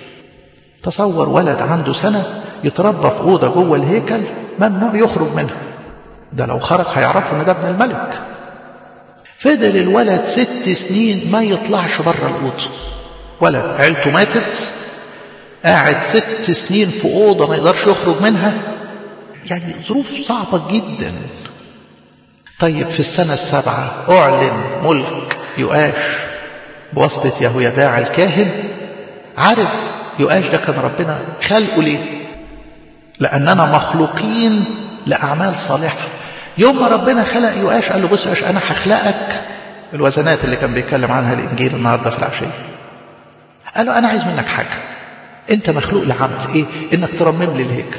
تصور ولد عنده سنة يتربى في أوضة جوه الهيكل ممنوع يخرج منها ده لو خرج هيعرفوا ان ده ابن الملك فضل الولد ست سنين ما يطلعش بره الأوضة ولد عيلته ماتت قاعد ست سنين في أوضة ما يقدرش يخرج منها يعني ظروف صعبة جدا طيب في السنة السابعة أعلن ملك يؤاش بواسطة يهويداع الكاهن عارف يؤاش ده كان ربنا خلقه ليه لأننا مخلوقين لأعمال صالحة يوم ما ربنا خلق يؤاش قال له بص يؤاش أنا هخلقك الوزنات اللي كان بيتكلم عنها الإنجيل النهاردة في العشية قال له أنا عايز منك حاجة أنت مخلوق لعمل إيه إنك ترمم لي الهيكل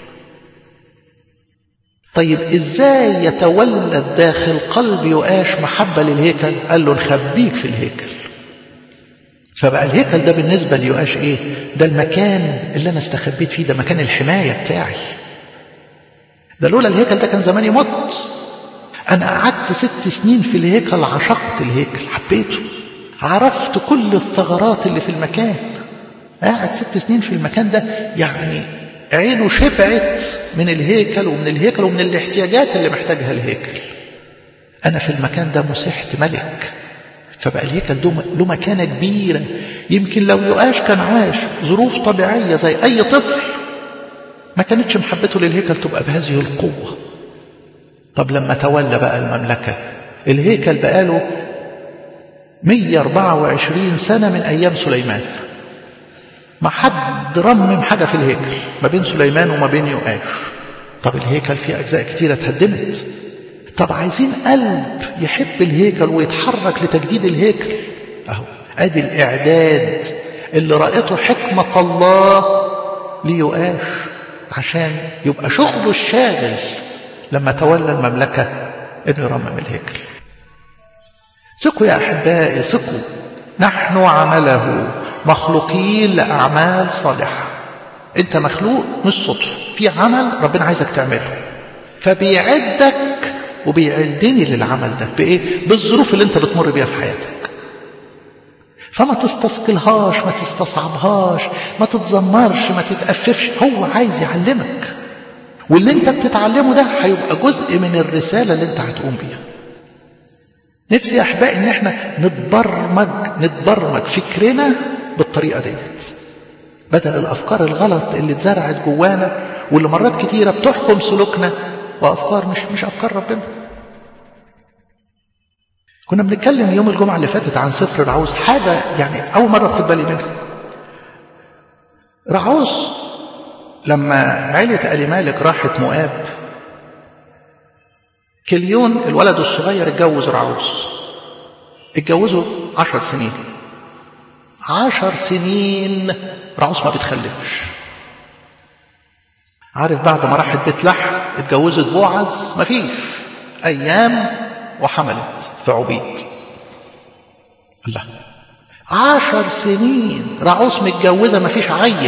طيب إزاي يتولد داخل قلب يؤاش محبة للهيكل قال له نخبيك في الهيكل فبقى الهيكل ده بالنسبة ليؤاش إيه ده المكان اللي أنا استخبيت فيه ده مكان الحماية بتاعي ده لولا الهيكل ده كان زماني مت أنا قعدت ست سنين في الهيكل عشقت الهيكل حبيته عرفت كل الثغرات اللي في المكان قاعد ست سنين في المكان ده يعني عينه شبعت من الهيكل ومن الهيكل ومن الاحتياجات اللي محتاجها الهيكل أنا في المكان ده مسحت ملك فبقى الهيكل ده له مكانة كبيرة يمكن لو يؤاش كان عاش ظروف طبيعية زي أي طفل ما كانتش محبته للهيكل تبقى بهذه القوة طب لما تولى بقى المملكة الهيكل بقاله 124 سنة من أيام سليمان ما حد رمم حاجة في الهيكل ما بين سليمان وما بين يؤاش طب الهيكل فيه أجزاء كتيرة اتهدمت طب عايزين قلب يحب الهيكل ويتحرك لتجديد الهيكل أهو أدي الإعداد اللي رأته حكمة الله ليؤاش عشان يبقى شغله الشاغل لما تولى المملكة انه يرمم الهيكل ثقوا يا أحبائي ثقوا نحن عمله مخلوقين لأعمال صالحة أنت مخلوق مش صدفة في عمل ربنا عايزك تعمله فبيعدك وبيعدني للعمل ده بإيه؟ بالظروف اللي أنت بتمر بيها في حياتك فما تستثقلهاش ما تستصعبهاش ما تتذمرش ما تتأففش هو عايز يعلمك واللي انت بتتعلمه ده هيبقى جزء من الرسالة اللي انت هتقوم بيها نفسي يا احبائي ان احنا نتبرمج نتبرمج فكرنا بالطريقه ديت بدل الافكار الغلط اللي اتزرعت جوانا واللي مرات كتيره بتحكم سلوكنا وافكار مش مش افكار ربنا كنا بنتكلم يوم الجمعه اللي فاتت عن سفر رعوز حاجه يعني اول مره اخد بالي منها رعوز لما عيلة ألي مالك راحت مؤاب كليون الولد الصغير اتجوز رعوز اتجوزوا عشر سنين عشر سنين رعوز ما بتخلفش عارف بعد ما راحت بيت لحم اتجوزت بوعز مفيش أيام وحملت في عبيد الله عشر سنين رعوز متجوزة مفيش عيل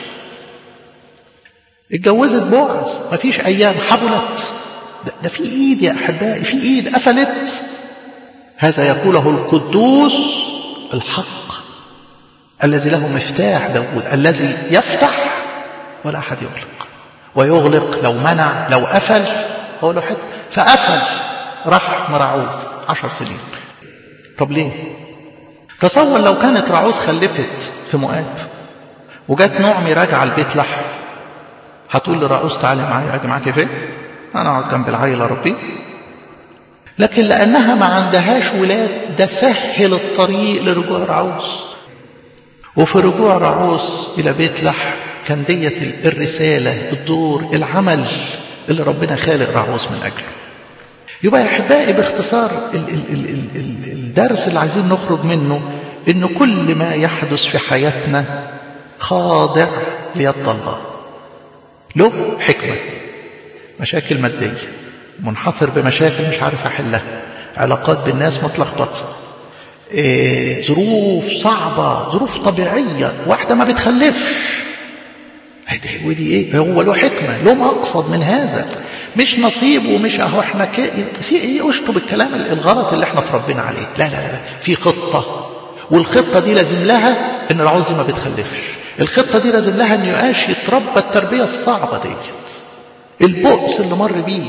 اتجوزت بوعز مفيش أيام حبلت ده, ده في ايد يا احبائي في ايد قفلت هذا يقوله القدوس الحق الذي له مفتاح داود الذي يفتح ولا احد يغلق ويغلق لو منع لو قفل هو له حد فقفل راح مرعوز عشر سنين طب ليه تصور لو كانت رعوز خلفت في مؤاب وجت نعمي راجعه البيت لحم هتقول لرعوز تعالي معايا اجي معاكي فين أنا أقعد جنب العيل أربيه لكن لأنها ما عندهاش ولاد ده سهل الطريق لرجوع رعوز وفي رجوع رعوز إلى بيت لحم كان ديت الرسالة الدور العمل اللي ربنا خالق رعوز من أجله يبقى يا أحبائي باختصار ال ال ال ال ال الدرس اللي عايزين نخرج منه إن كل ما يحدث في حياتنا خاضع ليد الله له حكمة مشاكل مادية منحصر بمشاكل مش عارف أحلها علاقات بالناس متلخبطة إيه ظروف صعبة ظروف طبيعية واحدة ما بتخلفش ودي ايه هو له حكمة له مقصد من هذا مش نصيب ومش اهو احنا كده ايه اشطب الكلام الغلط اللي احنا اتربينا عليه لا لا لا في خطة والخطة دي لازم لها ان العوز دي ما بتخلفش الخطة دي لازم لها ان يعاش يتربى التربية الصعبة ديت البؤس اللي مر بيه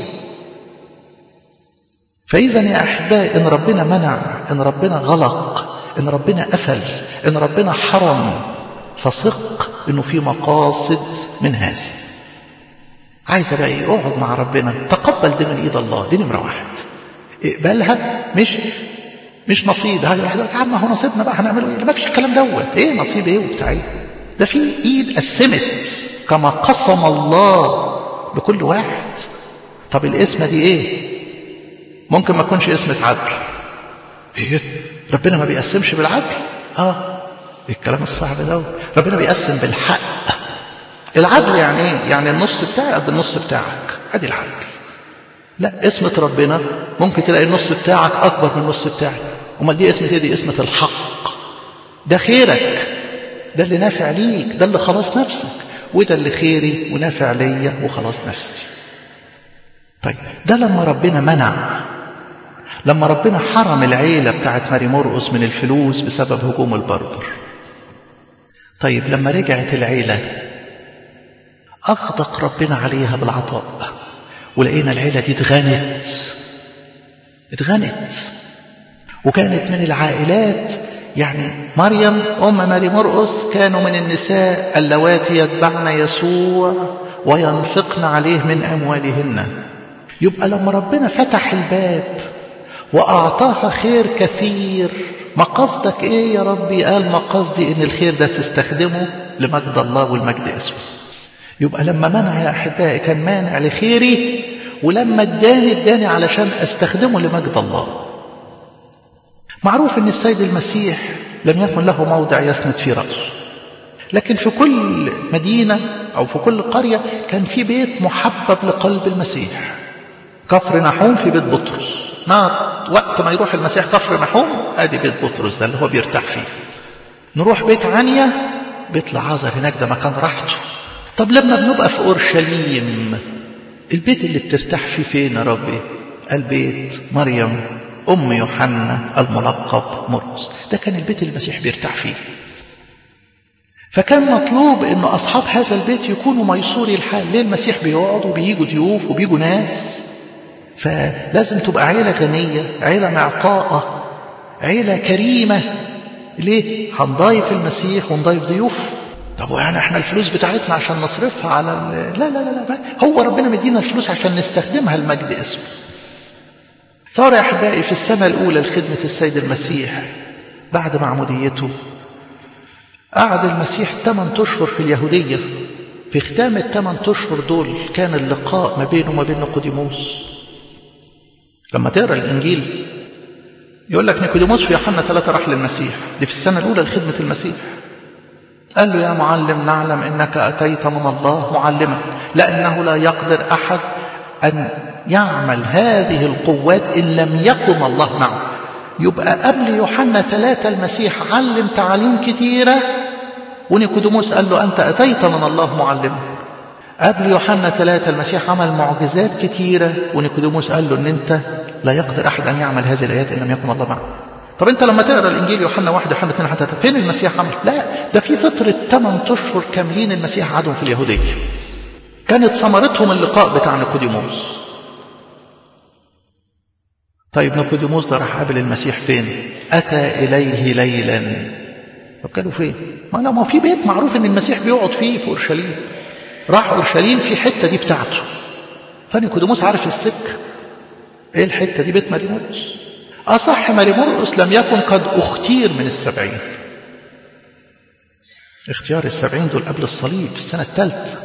فإذا يا أحبائي إن ربنا منع إن ربنا غلق إن ربنا قفل إن ربنا حرم فثق إنه في مقاصد من هذا عايز بقى إيه اقعد مع ربنا تقبل دي من إيد الله دي نمرة واحد اقبلها مش مش نصيب هذا واحد يا عم هو نصيبنا بقى هنعمله ايه ما فيش الكلام دوت ايه نصيب ايه وبتاع ايه ده في ايد قسمت كما قسم الله لكل واحد طب الاسمه دي ايه ممكن ما تكونش اسمة عدل ايه ربنا ما بيقسمش بالعدل اه إيه الكلام الصعب دوت ربنا بيقسم بالحق العدل يعني ايه يعني النص بتاعي قد النص بتاعك ادي العدل لا اسمة ربنا ممكن تلاقي النص بتاعك اكبر من النص بتاعي امال دي اسمة ايه دي اسمة الحق ده خيرك ده اللي نافع ليك ده اللي خلاص نفسك وده اللي خيري ونافع ليا وخلاص نفسي طيب ده لما ربنا منع لما ربنا حرم العيلة بتاعت ماري مرقس من الفلوس بسبب هجوم البربر طيب لما رجعت العيلة أغدق ربنا عليها بالعطاء ولقينا العيلة دي اتغنت اتغنت وكانت من العائلات يعني مريم أم ماري مرقس كانوا من النساء اللواتي يتبعن يسوع وينفقن عليه من أموالهن يبقى لما ربنا فتح الباب وأعطاها خير كثير ما قصدك إيه يا ربي قال ما قصدي إن الخير ده تستخدمه لمجد الله والمجد اسمه يبقى لما منع يا أحبائي كان مانع لخيري ولما اداني اداني علشان استخدمه لمجد الله معروف ان السيد المسيح لم يكن له موضع يسند في رأسه لكن في كل مدينة أو في كل قرية كان في بيت محبب لقلب المسيح كفر نحوم في بيت بطرس ما وقت ما يروح المسيح كفر نحوم ادي بيت بطرس ده اللي هو بيرتاح فيه نروح بيت عنيا بيت لعازر هناك ده مكان راحته طب لما بنبقى في اورشليم البيت اللي بترتاح فيه فين يا ربي قال بيت مريم ام يوحنا الملقب مرقس ده كان البيت اللي المسيح بيرتاح فيه فكان مطلوب ان اصحاب هذا البيت يكونوا ميسوري الحال ليه المسيح بيقعد وبيجوا ضيوف وبيجوا ناس فلازم تبقى عيلة غنية عيلة معطاءة عيلة كريمة ليه؟ هنضايف المسيح ونضايف ضيوف طب يعني احنا الفلوس بتاعتنا عشان نصرفها على ال... لا لا لا لا هو ربنا مدينا الفلوس عشان نستخدمها لمجد اسمه صار يا احبائي في السنة الأولى لخدمة السيد المسيح بعد معموديته قعد المسيح 8 أشهر في اليهودية في ختام الثمان أشهر دول كان اللقاء ما بينه وما بين نيقوديموس لما تقرا الانجيل يقول لك نيكوديموس في يوحنا ثلاثة راح للمسيح دي في السنة الأولى لخدمة المسيح قال له يا معلم نعلم انك اتيت من الله معلما لانه لا يقدر احد ان يعمل هذه القوات ان لم يكن الله معه يبقى قبل يوحنا ثلاثة المسيح علم تعاليم كثيرة ونيكوديموس قال له انت اتيت من الله معلما قبل يوحنا ثلاثة المسيح عمل معجزات كثيرة ونيكوديموس قال له ان انت لا يقدر احد ان يعمل هذه الايات ان لم يكن الله معه طب انت لما تقرا الانجيل يوحنا واحد يوحنا اثنين حتى فين المسيح عمل؟ لا ده في فتره 8 اشهر كاملين المسيح قعدهم في اليهوديه. كانت ثمرتهم اللقاء بتاع نيكوديموس. طيب نيكوديموس ده راح قابل المسيح فين؟ اتى اليه ليلا. طب كانوا فين؟ ما لو ما في بيت معروف ان المسيح بيقعد فيه في اورشليم. راح اورشليم في حته دي بتاعته. فنيكوديموس عارف السكه. ايه الحته دي بيت مريموس؟ أصح ماري مرقس لم يكن قد اختير من السبعين اختيار السبعين دول قبل الصليب في السنة الثالثة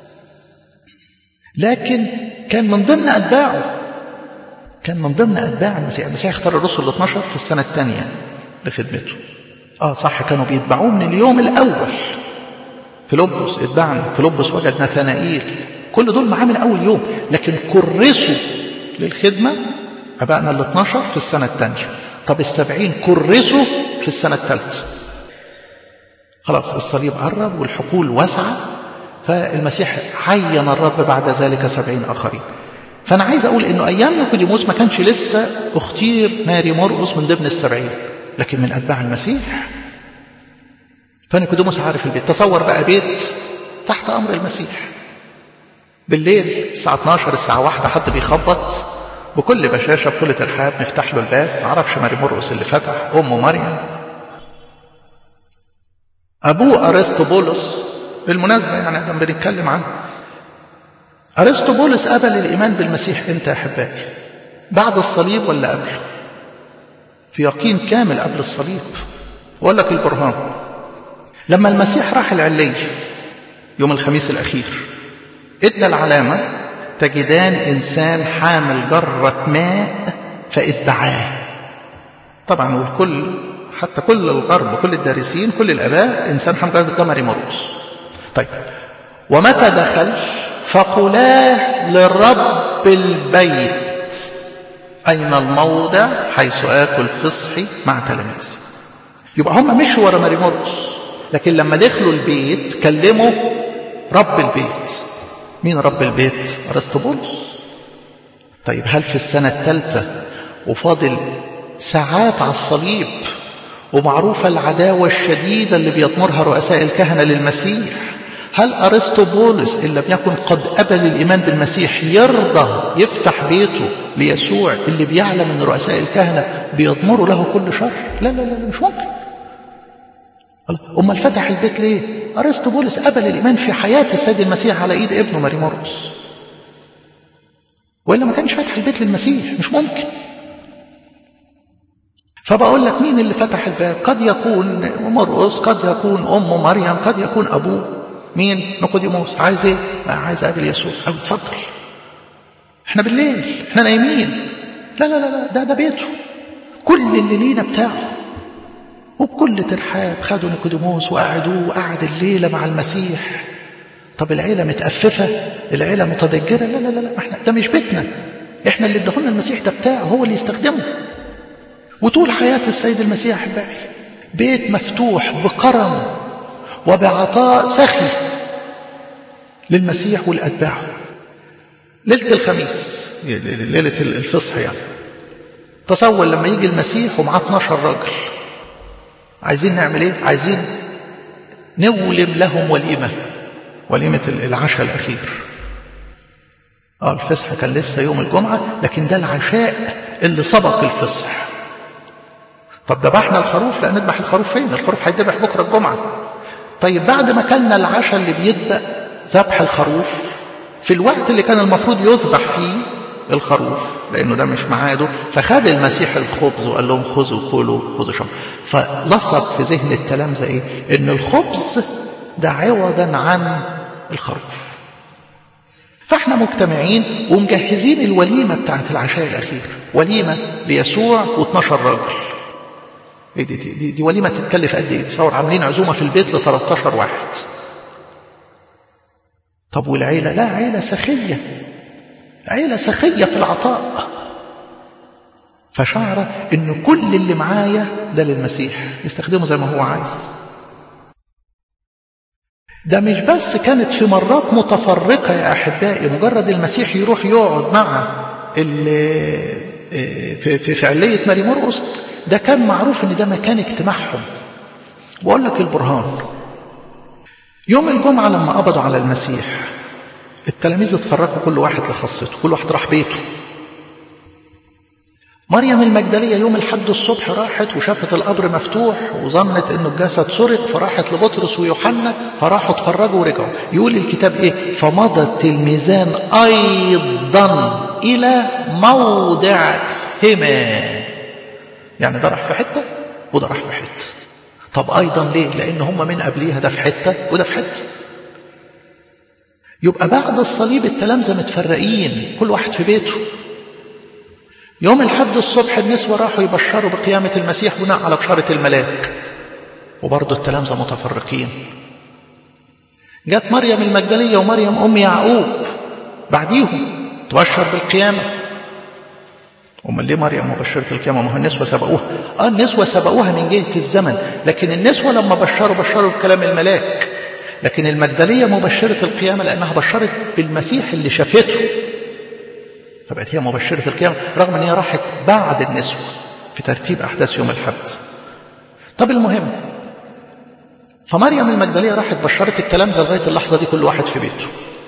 لكن كان من ضمن أتباعه كان من ضمن أتباع المسيح المسيح اختار الرسل ال 12 في السنة الثانية لخدمته اه صح كانوا بيتبعوه من اليوم الأول فيلبس اتبعنا فيلبس وجد نثنائيل كل دول معاه من أول يوم لكن كرسوا للخدمة أبائنا ال 12 في السنة الثانية طب السبعين كرسوا في السنة الثالثة خلاص الصليب قرب والحقول واسعة فالمسيح عين الرب بعد ذلك سبعين آخرين فأنا عايز أقول إنه أيام نيكوديموس ما كانش لسه اختير ماري مرقس من ضمن السبعين لكن من أتباع المسيح فنيكوديموس عارف البيت تصور بقى بيت تحت أمر المسيح بالليل الساعة 12 الساعة 1 حد بيخبط بكل بشاشة بكل ترحاب نفتح له الباب معرفش ماري مرقس اللي فتح أمه مريم أبوه أرسطوبولس بالمناسبة يعني احنا بنتكلم عنه أرسطوبولس قبل الإيمان بالمسيح إمتى يا أحبائي؟ بعد الصليب ولا قبله في يقين كامل قبل الصليب أقول لك البرهان لما المسيح راح العلية يوم الخميس الأخير ادى العلامة تجدان إنسان حامل جرة ماء فاتبعاه طبعا والكل حتى كل الغرب كل الدارسين كل الآباء إنسان حامل جرة ده ماري مرقس طيب ومتى دخل فقلاه لرب البيت أين الموضع حيث آكل فصحي مع تلاميذي يبقى هم مشوا ورا ماري مرقس لكن لما دخلوا البيت كلموا رب البيت مين رب البيت ارسطبولس طيب هل في السنة الثالثة وفاضل ساعات على الصليب ومعروفة العداوة الشديدة اللي بيضمرها رؤساء الكهنة للمسيح هل أرسطبولس إن لم يكن قد قبل الإيمان بالمسيح يرضى يفتح بيته ليسوع اللي بيعلم أن رؤساء الكهنة بيضمروا له كل شر لا لا لا مش ممكن أمال فتح البيت ليه أرسطبولس قبل الإيمان في حياة السيد المسيح على إيد ابنه ماري مرقس وإلا ما كانش فتح البيت للمسيح مش ممكن فبقول لك مين اللي فتح الباب قد يكون مرقس قد يكون أمه مريم قد يكون أبوه مين نيقوديموس عايز ايه عايز اقابل يسوع او اتفضل احنا بالليل احنا نايمين لا لا لا لا ده ده بيته كل اللي لينا بتاعه وبكل ترحاب خدوا نيقوديموس وقعدوه وقعد الليله مع المسيح طب العيله متأففه العيله متضجره لا لا لا لا احنا ده مش بيتنا احنا اللي ادهولنا المسيح ده بتاعه هو اللي يستخدمه وطول حياه السيد المسيح احبائي بيت مفتوح بكرم وبعطاء سخي للمسيح والأتباعه ليلة الخميس ليلة الفصح يعني تصور لما يجي المسيح ومعاه 12 راجل عايزين نعمل ايه عايزين نولم لهم وليمة وليمة العشاء الأخير اه الفصح كان لسه يوم الجمعة لكن ده العشاء اللي سبق الفصح طب ذبحنا الخروف لا نذبح الخروف فين الخروف هيذبح بكرة الجمعة طيب بعد ما كلنا العشاء اللي بيبدأ ذبح الخروف في الوقت اللي كان المفروض يذبح فيه الخروف لأنه ده مش ميعاده فخد المسيح الخبز وقال لهم خذوا كلوا خذوا شربوا فلصق في ذهن التلامذة إيه؟ إن الخبز ده عوضا عن الخروف فاحنا مجتمعين ومجهزين الوليمة بتاعت العشاء الأخير وليمة ليسوع و12 راجل إيه دي, دي, دي, دي وليمة تتكلف قد ايه تصور عاملين عزومة في البيت ل 13 واحد طب والعيلة لا عيلة سخية عيلة سخية في العطاء فشعر ان كل اللي معايا ده للمسيح يستخدمه زي ما هو عايز ده مش بس كانت في مرات متفرقة يا أحبائي مجرد المسيح يروح يقعد مع في في فعلية ماري مرقس ده كان معروف ان ده مكان اجتماعهم بقول لك البرهان يوم الجمعة لما قبضوا على المسيح التلاميذ اتفرقوا كل واحد لخاصته كل واحد راح بيته مريم المجدلية يوم الحد الصبح راحت وشافت القبر مفتوح وظنت انه الجسد سرق فراحت لبطرس ويوحنا فراحوا اتفرجوا ورجعوا يقول الكتاب ايه فمضى التلميذان ايضا الى موضعهما يعني ده راح في حتة وده راح في حتة طب ايضا ليه لان هم من قبليها ده في حتة وده في حتة يبقى بعد الصليب التلامذة متفرقين كل واحد في بيته يوم الحد الصبح النسوة راحوا يبشروا بقيامة المسيح بناء على بشارة الملاك وبرضه التلامذة متفرقين جت مريم المجدلية ومريم أم يعقوب بعديهم تبشر بالقيامة أمال ليه مريم مبشرة القيامة ما هو النسوة سبقوها آه النسوة سبقوها من جهة الزمن لكن النسوة لما بشروا بشروا بكلام الملاك لكن المجدلية مبشرة القيامة لأنها بشرت بالمسيح اللي شافته فبقت هي مبشرة القيامة رغم أن هي راحت بعد النسوة في ترتيب أحداث يوم الحد طب المهم فمريم المجدلية راحت بشرت التلامذة لغاية اللحظة دي كل واحد في بيته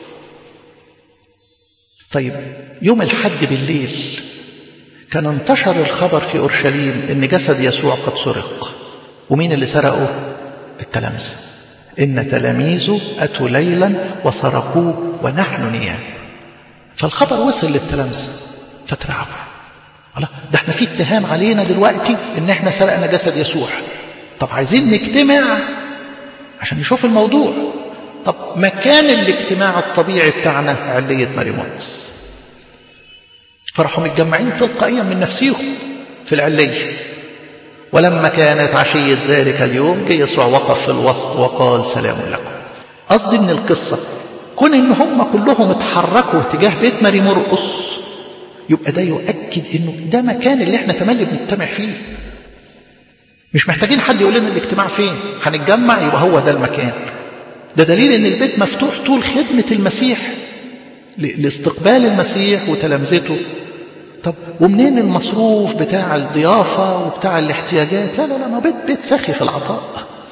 طيب يوم الحد بالليل كان انتشر الخبر في أورشليم أن جسد يسوع قد سرق ومين اللي سرقه التلامذة إن تلاميذه أتوا ليلا وسرقوه ونحن نيام فالخبر وصل للتلامذة فترعبوا الله ده احنا في اتهام علينا دلوقتي ان احنا سرقنا جسد يسوع طب عايزين نجتمع عشان نشوف الموضوع طب مكان الاجتماع الطبيعي بتاعنا علية مريمونس فراحوا متجمعين تلقائيا من نفسيهم في العلية ولما كانت عشية ذلك اليوم جه يسوع وقف في الوسط وقال سلام لكم قصدي من القصة كون ان هم كلهم اتحركوا تجاه بيت ماري مرقس يبقى ده يؤكد انه ده مكان اللي احنا تملي بنجتمع فيه مش محتاجين حد يقول لنا الاجتماع فين هنتجمع يبقى هو ده المكان ده دليل ان البيت مفتوح طول خدمة المسيح لاستقبال المسيح وتلامذته طب ومنين المصروف بتاع الضيافة وبتاع الاحتياجات لا لا لا ما بيت بيت سخي في العطاء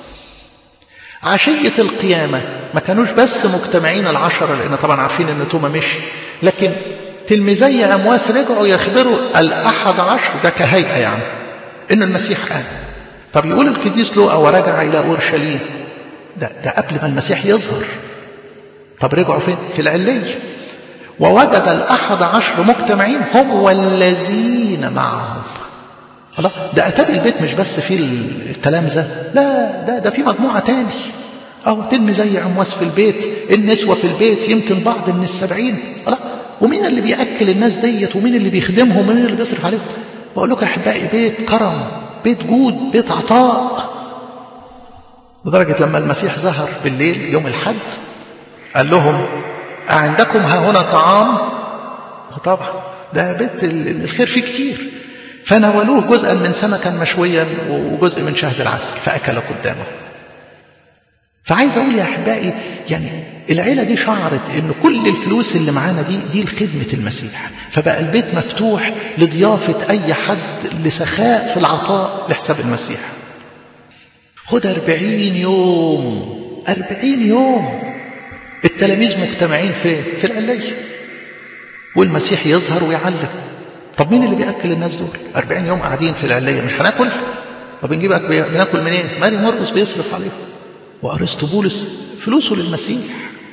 عشية القيامة ما كانوش بس مجتمعين العشرة لأن طبعا عارفين أن توما مشي لكن تلميذي أمواس رجعوا يخبروا الأحد عشر ده كهيئة يعني إن المسيح قام طب يقول القديس لوقا ورجع إلى أورشليم ده, ده قبل ما المسيح يظهر طب رجعوا فين؟ في العلية ووجد الأحد عشر مجتمعين هم والذين معهم الله ده أتاب البيت مش بس فيه التلامذة لا ده ده في مجموعة تاني أو تلمي زي عمواس في البيت النسوة في البيت يمكن بعض من السبعين الله ومين اللي بيأكل الناس ديت ومين اللي بيخدمهم ومين اللي بيصرف عليهم بقول لكم يا أحبائي بيت كرم بيت جود بيت عطاء لدرجة لما المسيح ظهر بالليل يوم الحد قال لهم أعندكم ها هنا طعام طبعا ده بيت الخير فيه كتير فناولوه جزءا من سمكا مشويا وجزء من شهد العسل فأكل قدامه فعايز أقول يا أحبائي يعني العيلة دي شعرت إن كل الفلوس اللي معانا دي دي لخدمة المسيح فبقى البيت مفتوح لضيافة أي حد لسخاء في العطاء لحساب المسيح خد أربعين يوم أربعين يوم التلاميذ مجتمعين فين؟ في العلية والمسيح يظهر ويعلم طب مين اللي بيأكل الناس دول؟ أربعين يوم قاعدين في العلية مش هناكل؟ طب بنجيب أكل بناكل منين؟ إيه؟ ماري مرقس بيصرف عليهم وأرسطو بولس فلوسه للمسيح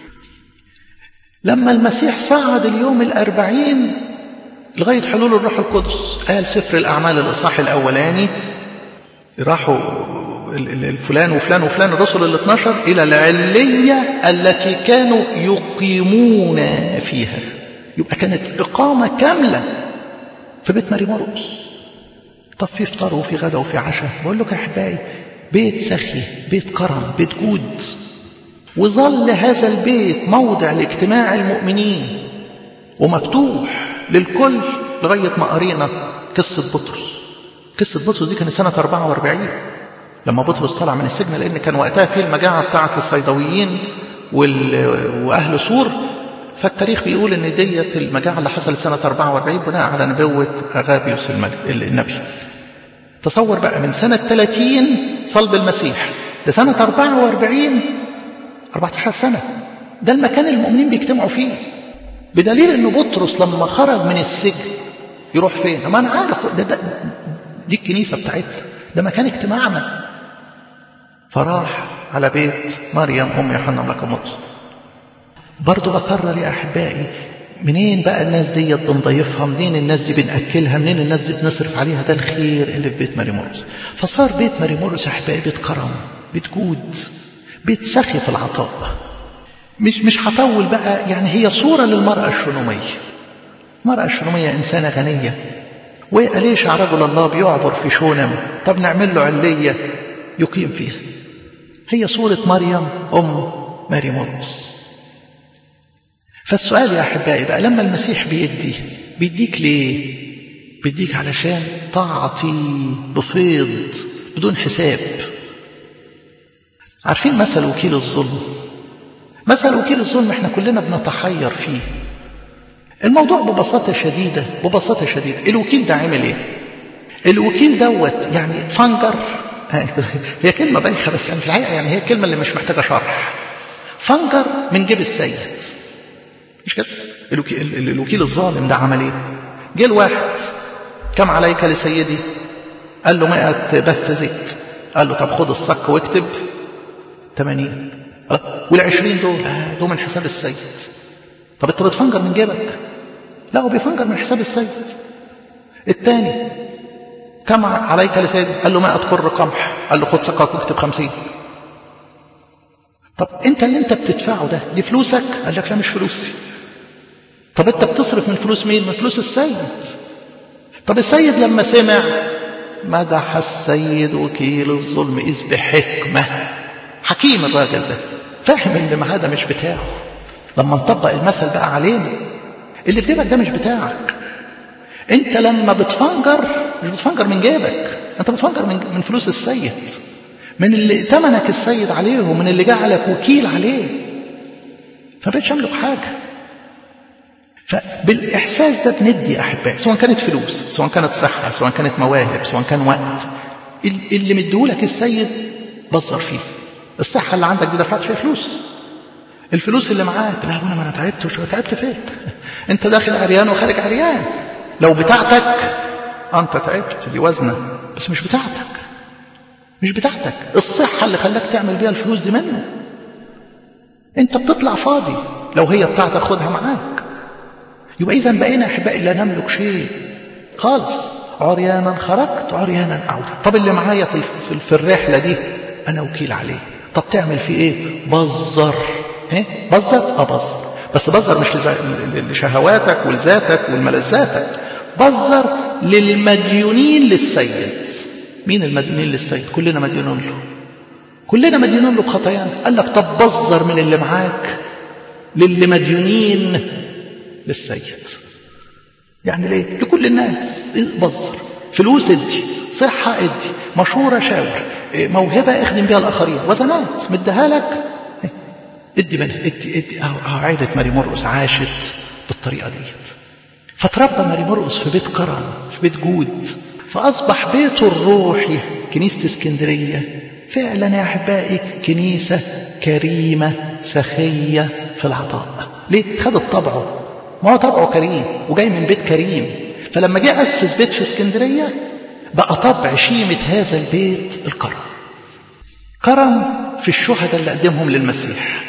لما المسيح صعد اليوم الأربعين لغاية حلول الروح القدس قال سفر الأعمال الإصحاح الأولاني راحوا الفلان وفلان وفلان الرسل ال 12 إلى العلية التي كانوا يقيمون فيها يبقى كانت إقامة كاملة في بيت ماري مرقس طب في فطار وفي غدا وفي عشاء بقول لك يا أحبائي بيت سخي بيت كرم بيت جود وظل هذا البيت موضع لاجتماع المؤمنين ومفتوح للكل لغاية ما قرينا قصة بطرس قصة بطرس دي كانت سنة 44 لما بطرس طلع من السجن لأن كان وقتها في المجاعة بتاعة الصيدويين وأهل سور فالتاريخ بيقول ان ديت المجاعة اللي حصلت سنة 44 بناء على نبوة أغابيوس النبي تصور بقى من سنة 30 صلب المسيح لسنة 44 14 سنة ده المكان المؤمنين بيجتمعوا فيه بدليل ان بطرس لما خرج من السجن يروح فين؟ ما انا عارف ده, ده دي الكنيسة بتاعتنا ده مكان اجتماعنا فراح على بيت مريم ام يوحنا ملكموس برضه بكرر يا احبائي منين بقى الناس ديت بنضيفها منين الناس دي بنأكلها منين الناس دي بنصرف عليها ده الخير اللي في بيت ماري مورس فصار بيت ماري مورس يا احبائي بيت كرم بيت جود بيت سخي في العطاء مش مش هطول بقى يعني هي صورة للمرأة الشنومية المرأة الشنومية إنسانة غنية وأليشع رجل الله بيعبر في شونم طب نعمل له علية يقيم فيها هي صورة مريم أم ماري مورس فالسؤال يا أحبائي بقى لما المسيح بيدي بيديك ليه بيديك علشان تعطي بفيض بدون حساب عارفين مثل وكيل الظلم مثل وكيل الظلم احنا كلنا بنتحير فيه الموضوع ببساطة شديدة ببساطة شديدة الوكيل ده عامل ايه الوكيل دوت يعني فنجر هي كلمة بايخة بس يعني في الحقيقة يعني هي الكلمة اللي مش محتاجة شرح فنجر من جيب السيد مش كده الوكيل, الوكيل الظالم ده عمل ايه جه الواحد كم عليك لسيدي قال له 100 بث زيت قال له طب خد الصك واكتب 80 وال20 دول دول من حساب السيد طب انت بتفنجر من جيبك لا هو بيفنجر من حساب السيد الثاني كم عليك لسيدي قال له 100 قر قمح قال له خد ثقك واكتب 50 طب انت اللي انت بتدفعه ده دي فلوسك قال لك لا مش فلوسي طب انت بتصرف من فلوس مين من فلوس السيد طب السيد لما سمع مدح السيد وكيل الظلم إذ بحكمة حكيم الراجل ده فاهم اللي معاه ده مش بتاعه لما نطبق المثل بقى علينا اللي في جيبك ده مش بتاعك انت لما بتفنجر مش بتفنجر من جيبك انت بتفنجر من, من فلوس السيد من اللي ائتمنك السيد عليه ومن اللي جعلك وكيل عليه فبقتش املك حاجه فبالإحساس ده بندي أحبائي سواء كانت فلوس سواء كانت صحة سواء كانت مواهب سواء كان وقت اللي مديهولك السيد بصر فيه الصحة اللي عندك دي دفعت فيها فلوس الفلوس اللي معاك لا وانا ما انا تعبت وش تعبت فين انت داخل عريان وخارج عريان لو بتاعتك انت تعبت دي وزنه بس مش بتاعتك مش بتاعتك الصحة اللي خلاك تعمل بيها الفلوس دي منه انت بتطلع فاضي لو هي بتاعتك خدها معاك يبقى إذا بقينا أحبائي لا نملك شيء خالص عريانا خرجت عريانا أعود طب اللي معايا في, في, في الرحلة دي أنا وكيل عليه طب تعمل فيه إيه بزر إيه بزر أبزر بس بزر مش لشهواتك ولذاتك ولملذاتك بزر للمديونين للسيد مين المديونين للسيد كلنا مديونون له كلنا مديونون له بخطايانا قال لك طب بزر من اللي معاك للي مديونين للسيد يعني ليه لكل الناس بصر فلوس ادي صحة ادي مشورة شاور موهبة اخدم بها الآخرين وزنات مديها لك ادي منها ادي ادي اهو عائلة ماري مرقس عاشت بالطريقة ديت فتربى ماري مرقس في بيت كرم في بيت جود فأصبح بيته الروحي كنيسة اسكندرية فعلا يا أحبائي كنيسة كريمة سخية في العطاء ليه؟ خدت طبعه ما هو طبعه كريم وجاي من بيت كريم فلما جه أسس بيت في اسكندرية بقى طبع شيمة هذا البيت الكرم كرم في الشهداء اللي قدمهم للمسيح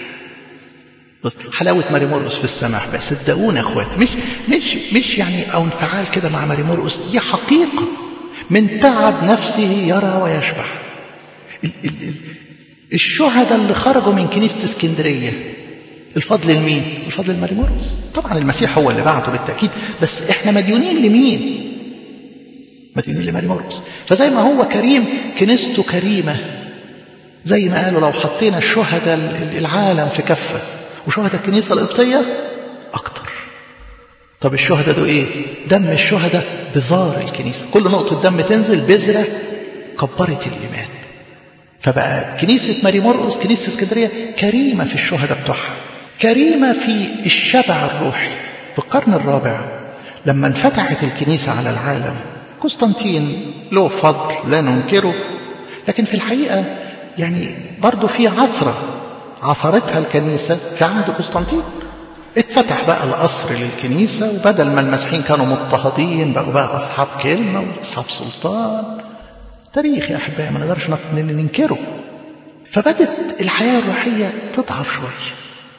حلاوة ماري مرقس في السماح بس صدقونا يا اخواتي مش مش مش يعني او انفعال كده مع ماري مرقس دي حقيقة من تعب نفسه يرى ويشبع ال ال ال الشهداء اللي خرجوا من كنيسة اسكندرية الفضل لمين؟ الفضل لماري مرقس طبعا المسيح هو اللي بعته بالتأكيد بس احنا مديونين لمين؟ مديونين لماري مرقس فزي ما هو كريم كنيسته كريمة زي ما قالوا لو حطينا الشهداء العالم في كفة وشهداء الكنيسة القبطية أكتر طب الشهداء دول إيه؟ دم الشهداء بذار الكنيسة كل نقطة دم تنزل بذرة كبرت الإيمان فبقى كنيسة ماري مرقس كنيسة اسكندرية كريمة في الشهداء بتوعها كريمة في الشبع الروحي في القرن الرابع لما انفتحت الكنيسة على العالم قسطنطين له فضل لا ننكره لكن في الحقيقة يعني برضه في عثرة عثرتها الكنيسة في عهد قسطنطين اتفتح بقى القصر للكنيسة وبدل ما المسيحيين كانوا مضطهدين بقوا بقى أصحاب كلمة وأصحاب سلطان تاريخ يا أحبائي ما نقدرش ننكره فبدت الحياة الروحية تضعف شوية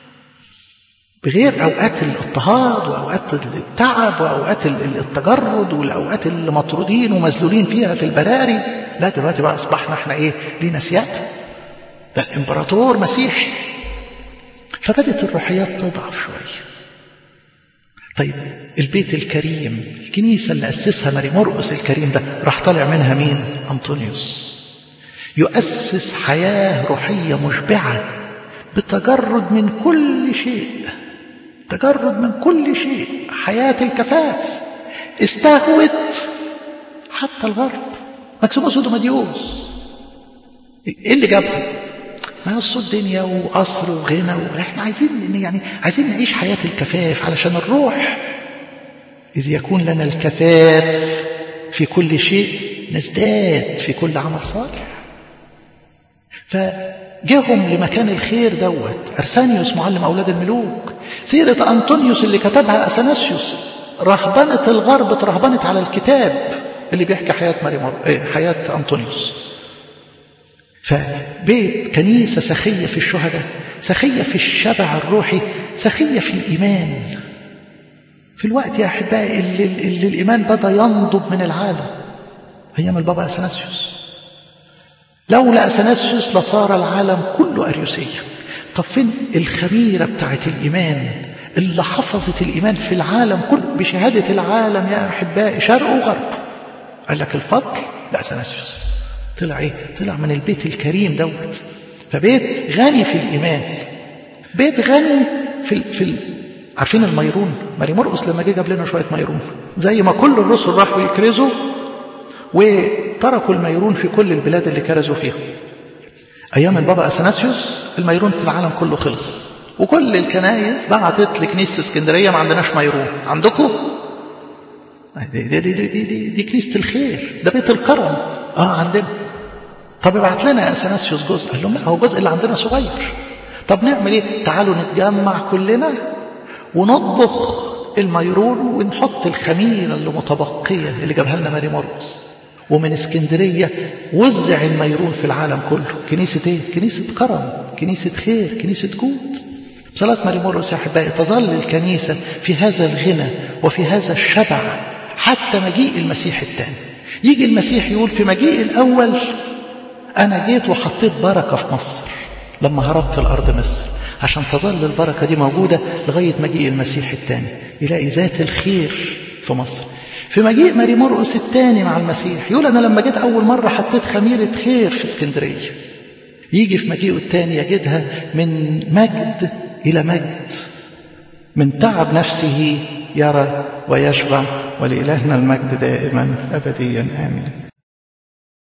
بغير أوقات الاضطهاد وأوقات التعب وأوقات التجرد والأوقات اللي مطرودين ومذلولين فيها في البراري لا دلوقتي بقى أصبحنا احنا إيه لينا سيادة ده الإمبراطور مسيحي فبدت الروحيات تضعف شوية طيب البيت الكريم الكنيسة اللي أسسها ماري مرقس الكريم ده راح طالع منها مين أنطونيوس يؤسس حياة روحية مشبعة بتجرد من كل شيء تجرد من كل شيء حياة الكفاف استهوت حتى الغرب مكسوموس ودوماديوس ايه اللي جابهم ما هو الدنيا وقصر وغنى واحنا عايزين يعني عايزين نعيش حياة الكفاف علشان الروح إذ يكون لنا الكفاف في كل شيء نزداد في كل عمل صالح فجاهم لمكان الخير دوت أرسانيوس معلم أولاد الملوك سيرة أنطونيوس اللي كتبها أثناسيوس رهبنة الغرب ترهبنت على الكتاب اللي بيحكي حياة مريم حياة أنطونيوس فبيت كنيسة سخية في الشهداء سخية في الشبع الروحي سخية في الإيمان في الوقت يا أحبائي اللي, اللي الإيمان بدأ ينضب من العالم أيام البابا أثناسيوس لولا أثناسيوس لصار العالم كله أريوسية طب فين الخميرة بتاعت الإيمان اللي حفظت الإيمان في العالم كله بشهادة العالم يا أحبائي شرق وغرب قال لك الفضل لأثناسيوس طلع إيه؟ طلع من البيت الكريم دوت فبيت غني في الإيمان بيت غني في ال... في ال... عارفين الميرون ماري مرقس لما جه جاب لنا شويه ميرون زي ما كل الرسل راحوا يكرزوا وتركوا الميرون في كل البلاد اللي كرزوا فيها ايام البابا اثناسيوس الميرون في العالم كله خلص وكل الكنايس بعتت لكنيسه اسكندريه ما عندناش ميرون عندكم دي دي, دي, دي, دي, دي كنيسه الخير ده بيت الكرم اه عندنا طب ابعت لنا يا اثناسيوس جزء قال لهم لا هو الجزء اللي عندنا صغير طب نعمل ايه تعالوا نتجمع كلنا ونطبخ الميرون ونحط الخميره اللي متبقيه اللي جابها لنا ماري مرقس ومن اسكندريه وزع الميرون في العالم كله كنيسه ايه كنيسه كرم كنيسه خير كنيسه جود صلاة ماري مرقس يا أحبائي تظل الكنيسة في هذا الغنى وفي هذا الشبع حتى مجيء المسيح الثاني يجي المسيح يقول في مجيء الأول أنا جيت وحطيت بركة في مصر لما هربت الأرض مصر عشان تظل البركة دي موجودة لغاية مجيء المسيح الثاني يلاقي ذات الخير في مصر في مجيء ماري مرقس الثاني مع المسيح يقول أنا لما جيت أول مرة حطيت خميرة خير في اسكندرية يجي في مجيئه الثاني يجدها من مجد إلى مجد من تعب نفسه يرى ويشبع ولإلهنا المجد دائما أبديا آمين